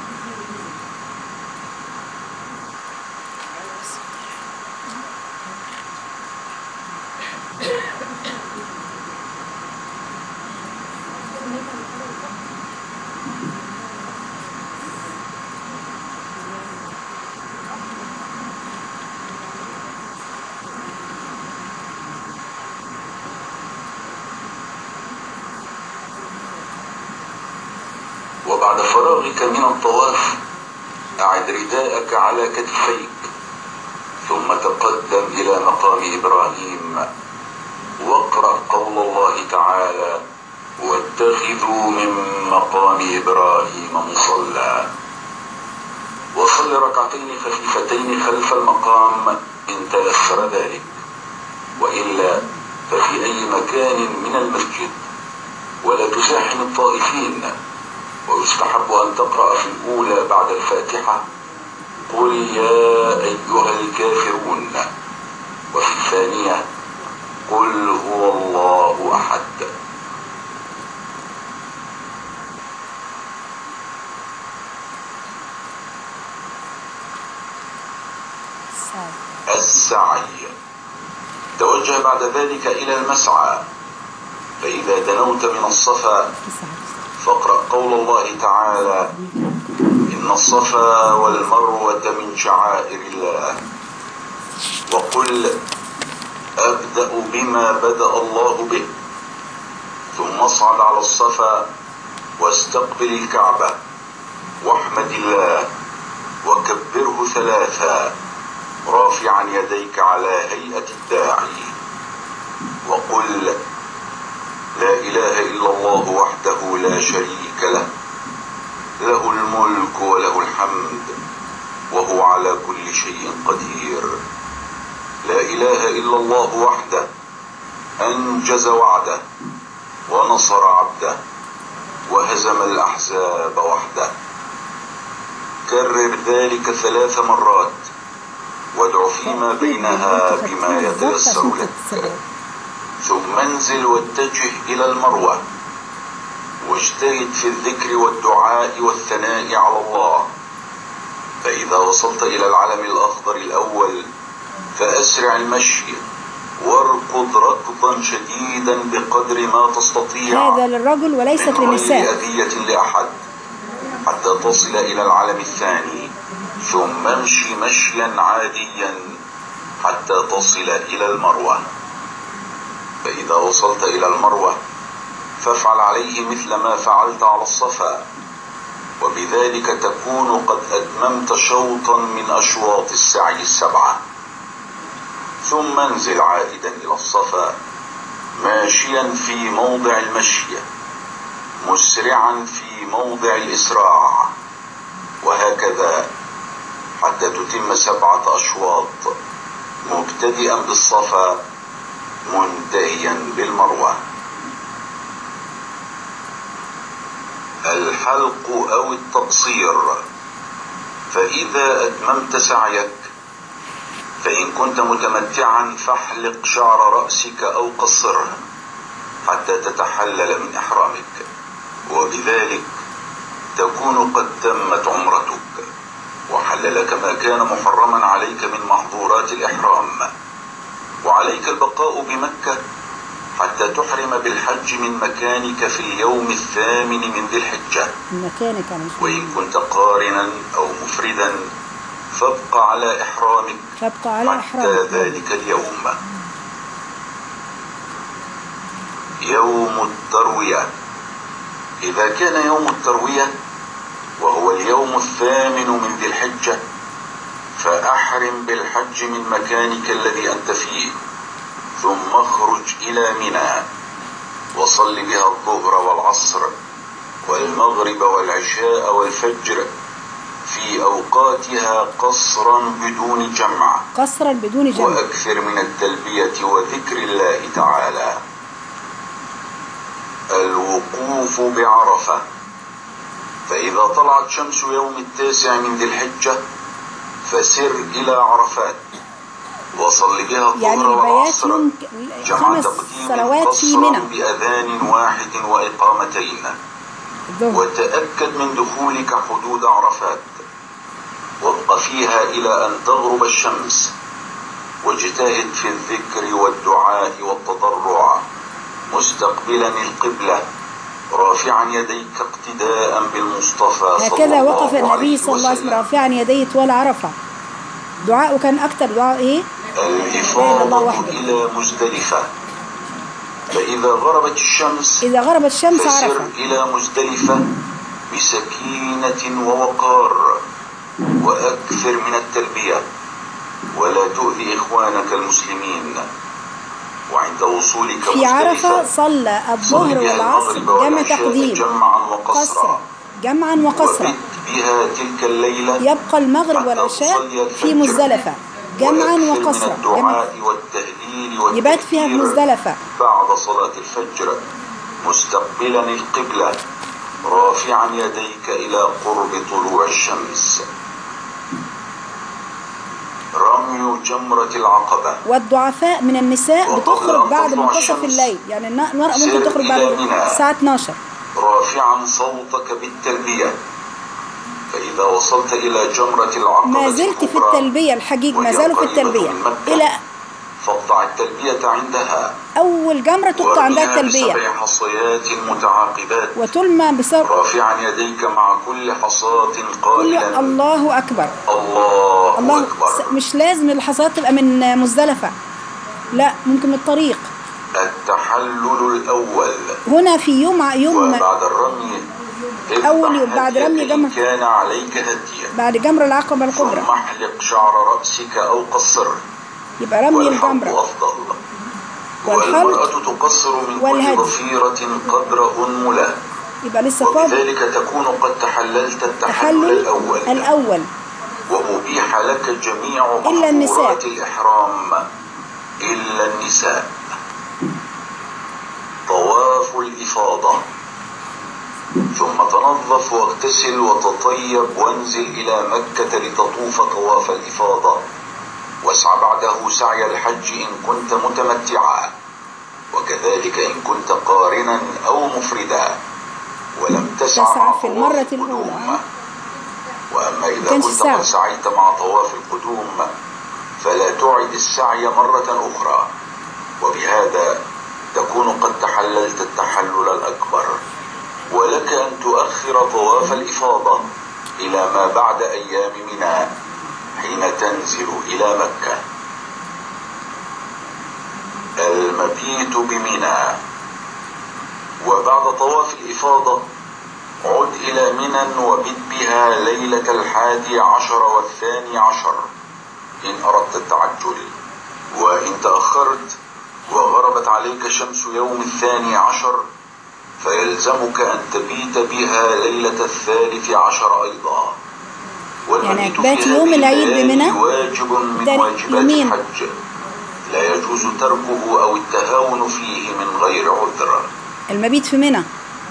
وبعد فراغك من الطواف أعد رداءك على كتفيك ثم تقدم إلى مقام إبراهيم واقرأ قول الله تعالى واتخذوا من مقام إبراهيم مصلى وصل ركعتين خفيفتين خلف المقام إن تيسر ذلك وإلا ففي أي مكان من المسجد ولا تزاحم الطائفين ويستحب أن تقرأ في الأولى بعد الفاتحة قل يا أيها الكافرون وفي الثانية قل هو الله أحد السعي توجه بعد ذلك إلى المسعى فإذا دنوت من الصفا فاقرأ قول الله تعالى إن الصفا والمروة من شعائر الله وقل أبدأ بما بدأ الله به ثم اصعد على الصفا واستقبل الكعبة واحمد الله وكبره ثلاثا رافعا يديك على هيئة الداعي وقل لا إله إلا الله وحده لا شريك له له الملك وله الحمد وهو على كل شيء قدير لا إله إلا الله وحده أنجز وعده ونصر عبده وهزم الأحزاب وحده كرر ذلك ثلاث مرات وادع فيما بينها بما يتيسر لك ثم انزل واتجه إلى المروة واجتهد في الذكر والدعاء والثناء على الله فإذا وصلت إلى العلم الأخضر الأول فأسرع المشي واركض ركضا شديدا بقدر ما تستطيع هذا للرجل وليست من غير للنساء أذية لأحد حتى تصل إلى العلم الثاني ثم امشي مشيا عاديا حتى تصل إلى المروة فإذا وصلت إلى المروة فافعل عليه مثل ما فعلت على الصفا وبذلك تكون قد أتممت شوطا من أشواط السعي السبعة ثم انزل عائدا إلى الصفا ماشيا في موضع المشي مسرعا في موضع الإسراع وهكذا حتى تتم سبعة أشواط مبتدئا بالصفا منتهيا بالمروة الحلق أو التقصير فإذا أتممت سعيك فإن كنت متمتعا فاحلق شعر رأسك أو قصره حتى تتحلل من إحرامك وبذلك تكون قد تمت عمرتك وحل لك ما كان محرما عليك من محظورات الإحرام وعليك البقاء بمكة حتى تحرم بالحج من مكانك في اليوم الثامن من ذي الحجة مكانك على مسلم. وإن كنت قارنا أو مفردا فابق على إحرامك فابقى على حتى إحرام ذلك اليوم يوم التروية إذا كان يوم التروية وهو اليوم الثامن من ذي الحجة فأحرم بالحج من مكانك الذي أنت فيه ثم اخرج إلى منى وصل بها الظهر والعصر والمغرب والعشاء والفجر في أوقاتها قصرا بدون جمع قصرا بدون جمع وأكثر من التلبية وذكر الله تعالى الوقوف بعرفة فإذا طلعت شمس يوم التاسع من ذي الحجة فسر إلى عرفات وصل بها الظهر يعني البيات والعصر يوم جمع خمس تقديم صلوات في قصرا منى بأذان واحد وإقامتين الظهر وتأكد من دخولك حدود عرفات وابق فيها إلى أن تغرب الشمس واجتهد في الذكر والدعاء والتضرع مستقبلا القبلة رافعا يديك اقتداء بالمصطفى صلى هكذا الله وقف النبي عليه صلى الله عليه وسلم وسلم رافعا يديه طوال عرفة دعاءه كان أكتر دعاء إيه؟ بين الله الإفاضة وحده. إلى مزدلفة فإذا غربت الشمس إذا غربت الشمس فسر عرفة إلى مزدلفة بسكينة ووقار وأكثر من التلبية ولا تؤذي إخوانك المسلمين وعند وصولك في عرفة مزدلفة صلى صل الظهر بها والعصر المغرب جمع والعشاء تقديم جمعا قصرا وقصرا جمعا وقصرا وبت بها تلك الليلة يبقى المغرب حتى والعشاء تصلي الفجر. في مزدلفة جمعا وأكثر وقصرا من جمع الدعاء والتهليل يبات فيها في والتكبير مزدلفة بعد صلاة الفجر مستقبلا القبلة رافعا يديك إلى قرب طلوع الشمس رمي جمرة العقبة والضعفاء من النساء وقبل بتخرج أن بعد تطلع منتصف الشمس الليل يعني النا- المرأة ممكن سر تخرج بعد إلى منى. الساعة 12 رافعا صوتك بالتلبية فإذا وصلت إلى جمرة العقبة ما زلت في الكبرى التلبية الحجيج ما وهي زالوا في قريبة التلبية من مكة. إلى فاقطع التلبية عندها أول جمرة تقطع عندها وارميها التلبية بسبع حصيات متعاقبات وتلمى بسبب رافعا يديك مع كل حصاة كل قائلا الله أكبر الله, الله أكبر س- مش لازم الحصاد تبقى من مزدلفة لا ممكن من الطريق التحلل الأول هنا في يوم ع- يوم وبعد الرمي اذبح أول يوم بعد هديك رمي إن جمر. كان عليك هديا بعد جمر العقبة الكبرى ثم احلق شعر رأسك أو قصر يبقى رمي والحلق الجمرة أفضل والحلق والمرأة تقصر من والهدي. كل ضفيرة قدر أنملة يبقى لسه فاضل وبذلك تكون قد تحللت التحلل تحلل الأول الأول أبيح لك جميع إلا النساء. محظورات الإحرام إلا النساء طواف الإفاضة ثم تنظف واغتسل وتطيب وانزل إلى مكة لتطوف طواف الإفاضة واسع بعده سعي الحج إن كنت متمتعا وكذلك إن كنت قارنا أو مفردا ولم تسع تسعى مع في طواف المرة القدوم. الأولى. وأما إذا كانش كنت سعي. قد سعيت مع طواف القدوم فلا تعد السعي مرة أخرى وبهذا تكون قد تحللت التحلل الأكبر ولك أن تؤخر طواف الإفاضة إلى ما بعد أيام منى حين تنزل إلى مكة المبيت بمنى وبعد طواف الإفاضة عد إلى منى وبت بها ليلة الحادي عشر والثاني عشر إن أردت التعجل وإن تأخرت وغربت عليك شمس يوم الثاني عشر فيلزمك أن تبيت بها ليلة الثالث عشر أيضا والمبيت هتبات في يوم هذه العيد الليالي بمنى؟ واجب من ده واجبات يومين. الحج لا يجوز تركه أو التهاون فيه من غير عذر المبيت في منى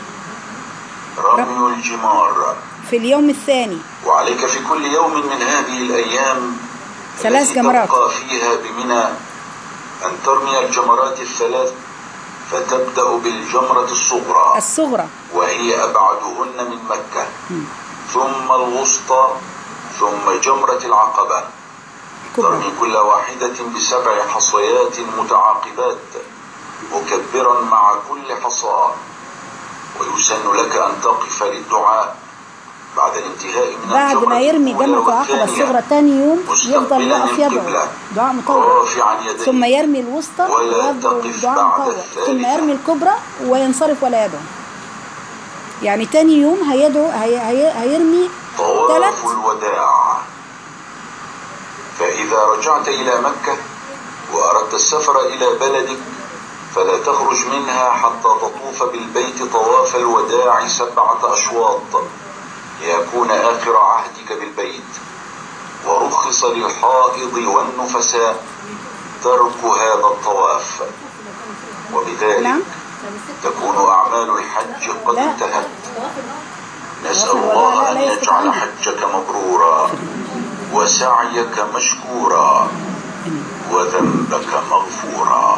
رمي الجمار في اليوم الثاني وعليك في كل يوم من هذه الأيام ثلاث التي جمرات. تبقى فيها بمنى أن ترمي الجمرات الثلاث فتبدأ بالجمرة الصغرى الصغرى وهي أبعدهن من مكة ثم الوسطى ثم جمرة العقبة كبرى ترمي كل واحدة بسبع حصيات متعاقبات مكبرا مع كل حصاة ويسن لك أن تقف للدعاء بعد الانتهاء من بعد الجمرة ما يرمي الأولى جمرة العقبة والثانية الصغرى تاني يوم يفضل مستقبلا واقف يدعو القبلة دعاء مطول رافعا يديه ثم يرمي الوسطى ولا ويدعو تقف دعاء بعد مطول الثالثة. ثم يرمي الكبرى وينصرف ولا يدعو يعني تاني يوم هيدعو هي هي هيرمي طواف ثلاث الوداع فإذا رجعت إلى مكة وأردت السفر إلى بلدك فلا تخرج منها حتى تطوف بالبيت طواف الوداع سبعة أشواط ليكون آخر عهدك بالبيت ورخص للحائض والنفساء ترك هذا الطواف وبذلك نعم تكون أعمال الحج قد لا. انتهت نسأل طواف الوداع الله لا أن يسقط يجعل عنه. حجك مبرورا وسعيك مشكورا وذنبك مغفورا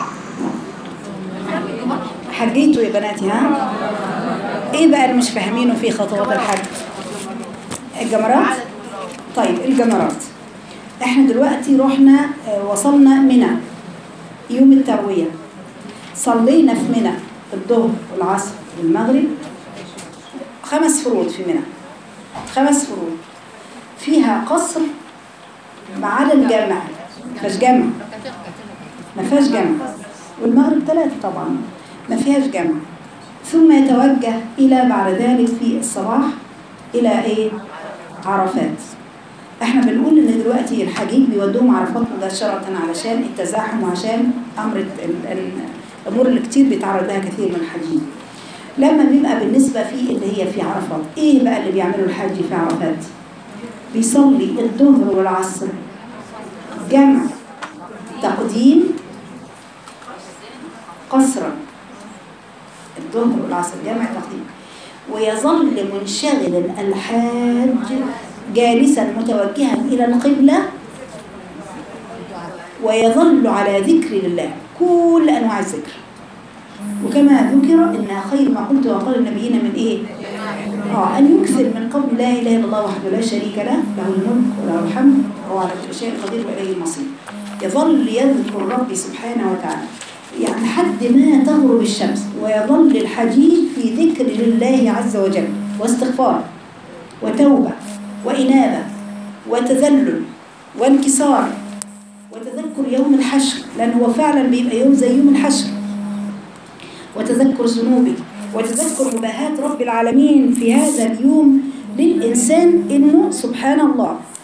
حجيتوا يا بناتي ها ايه بقى اللي مش فاهمينه في خطوات الحج الجمرات طيب الجمرات احنا دلوقتي رحنا آه، وصلنا منى يوم التروية صلينا في منى الظهر والعصر والمغرب خمس فروض في منى خمس فروض فيها قصر ما عدا الجمع ما فيهاش جمع ما فيهاش جمع والمغرب ثلاثة طبعا ما فيهاش جمع ثم يتوجه إلى بعد ذلك في الصباح إلى إيه عرفات احنا بنقول ان دلوقتي الحجيج بيودوهم عرفات مباشرة علشان التزاحم وعشان امر ال- ال- الامور اللي كتير بيتعرض لها كثير من الحجيج لما بيبقى بالنسبة في اللي هي في عرفات ايه بقى اللي بيعمله الحاج في عرفات بيصلي الظهر والعصر جمع تقديم قصرا الظهر والعصر جمع تقديم ويظل منشغلا الحاج جالسا متوجها إلى القبلة ويظل على ذكر الله كل أنواع الذكر وكما ذكر إن خير ما قلت وقال النبيين من إيه؟ آه أن يكثر من قول لا إله إلا الله وحده لا شريك له له الملك وله الحمد وهو على كل شيء قدير وإليه المصير يظل يذكر ربي سبحانه وتعالى يعني حد ما تغرب الشمس ويظل الحجيج في ذكر لله عز وجل واستغفار وتوبة وإنابة وتذلل وانكسار وتذكر يوم الحشر لأن هو فعلا بيبقى يوم زي يوم الحشر وتذكر ذنوبه وتذكر مباهات رب العالمين في هذا اليوم للإنسان إنه سبحان الله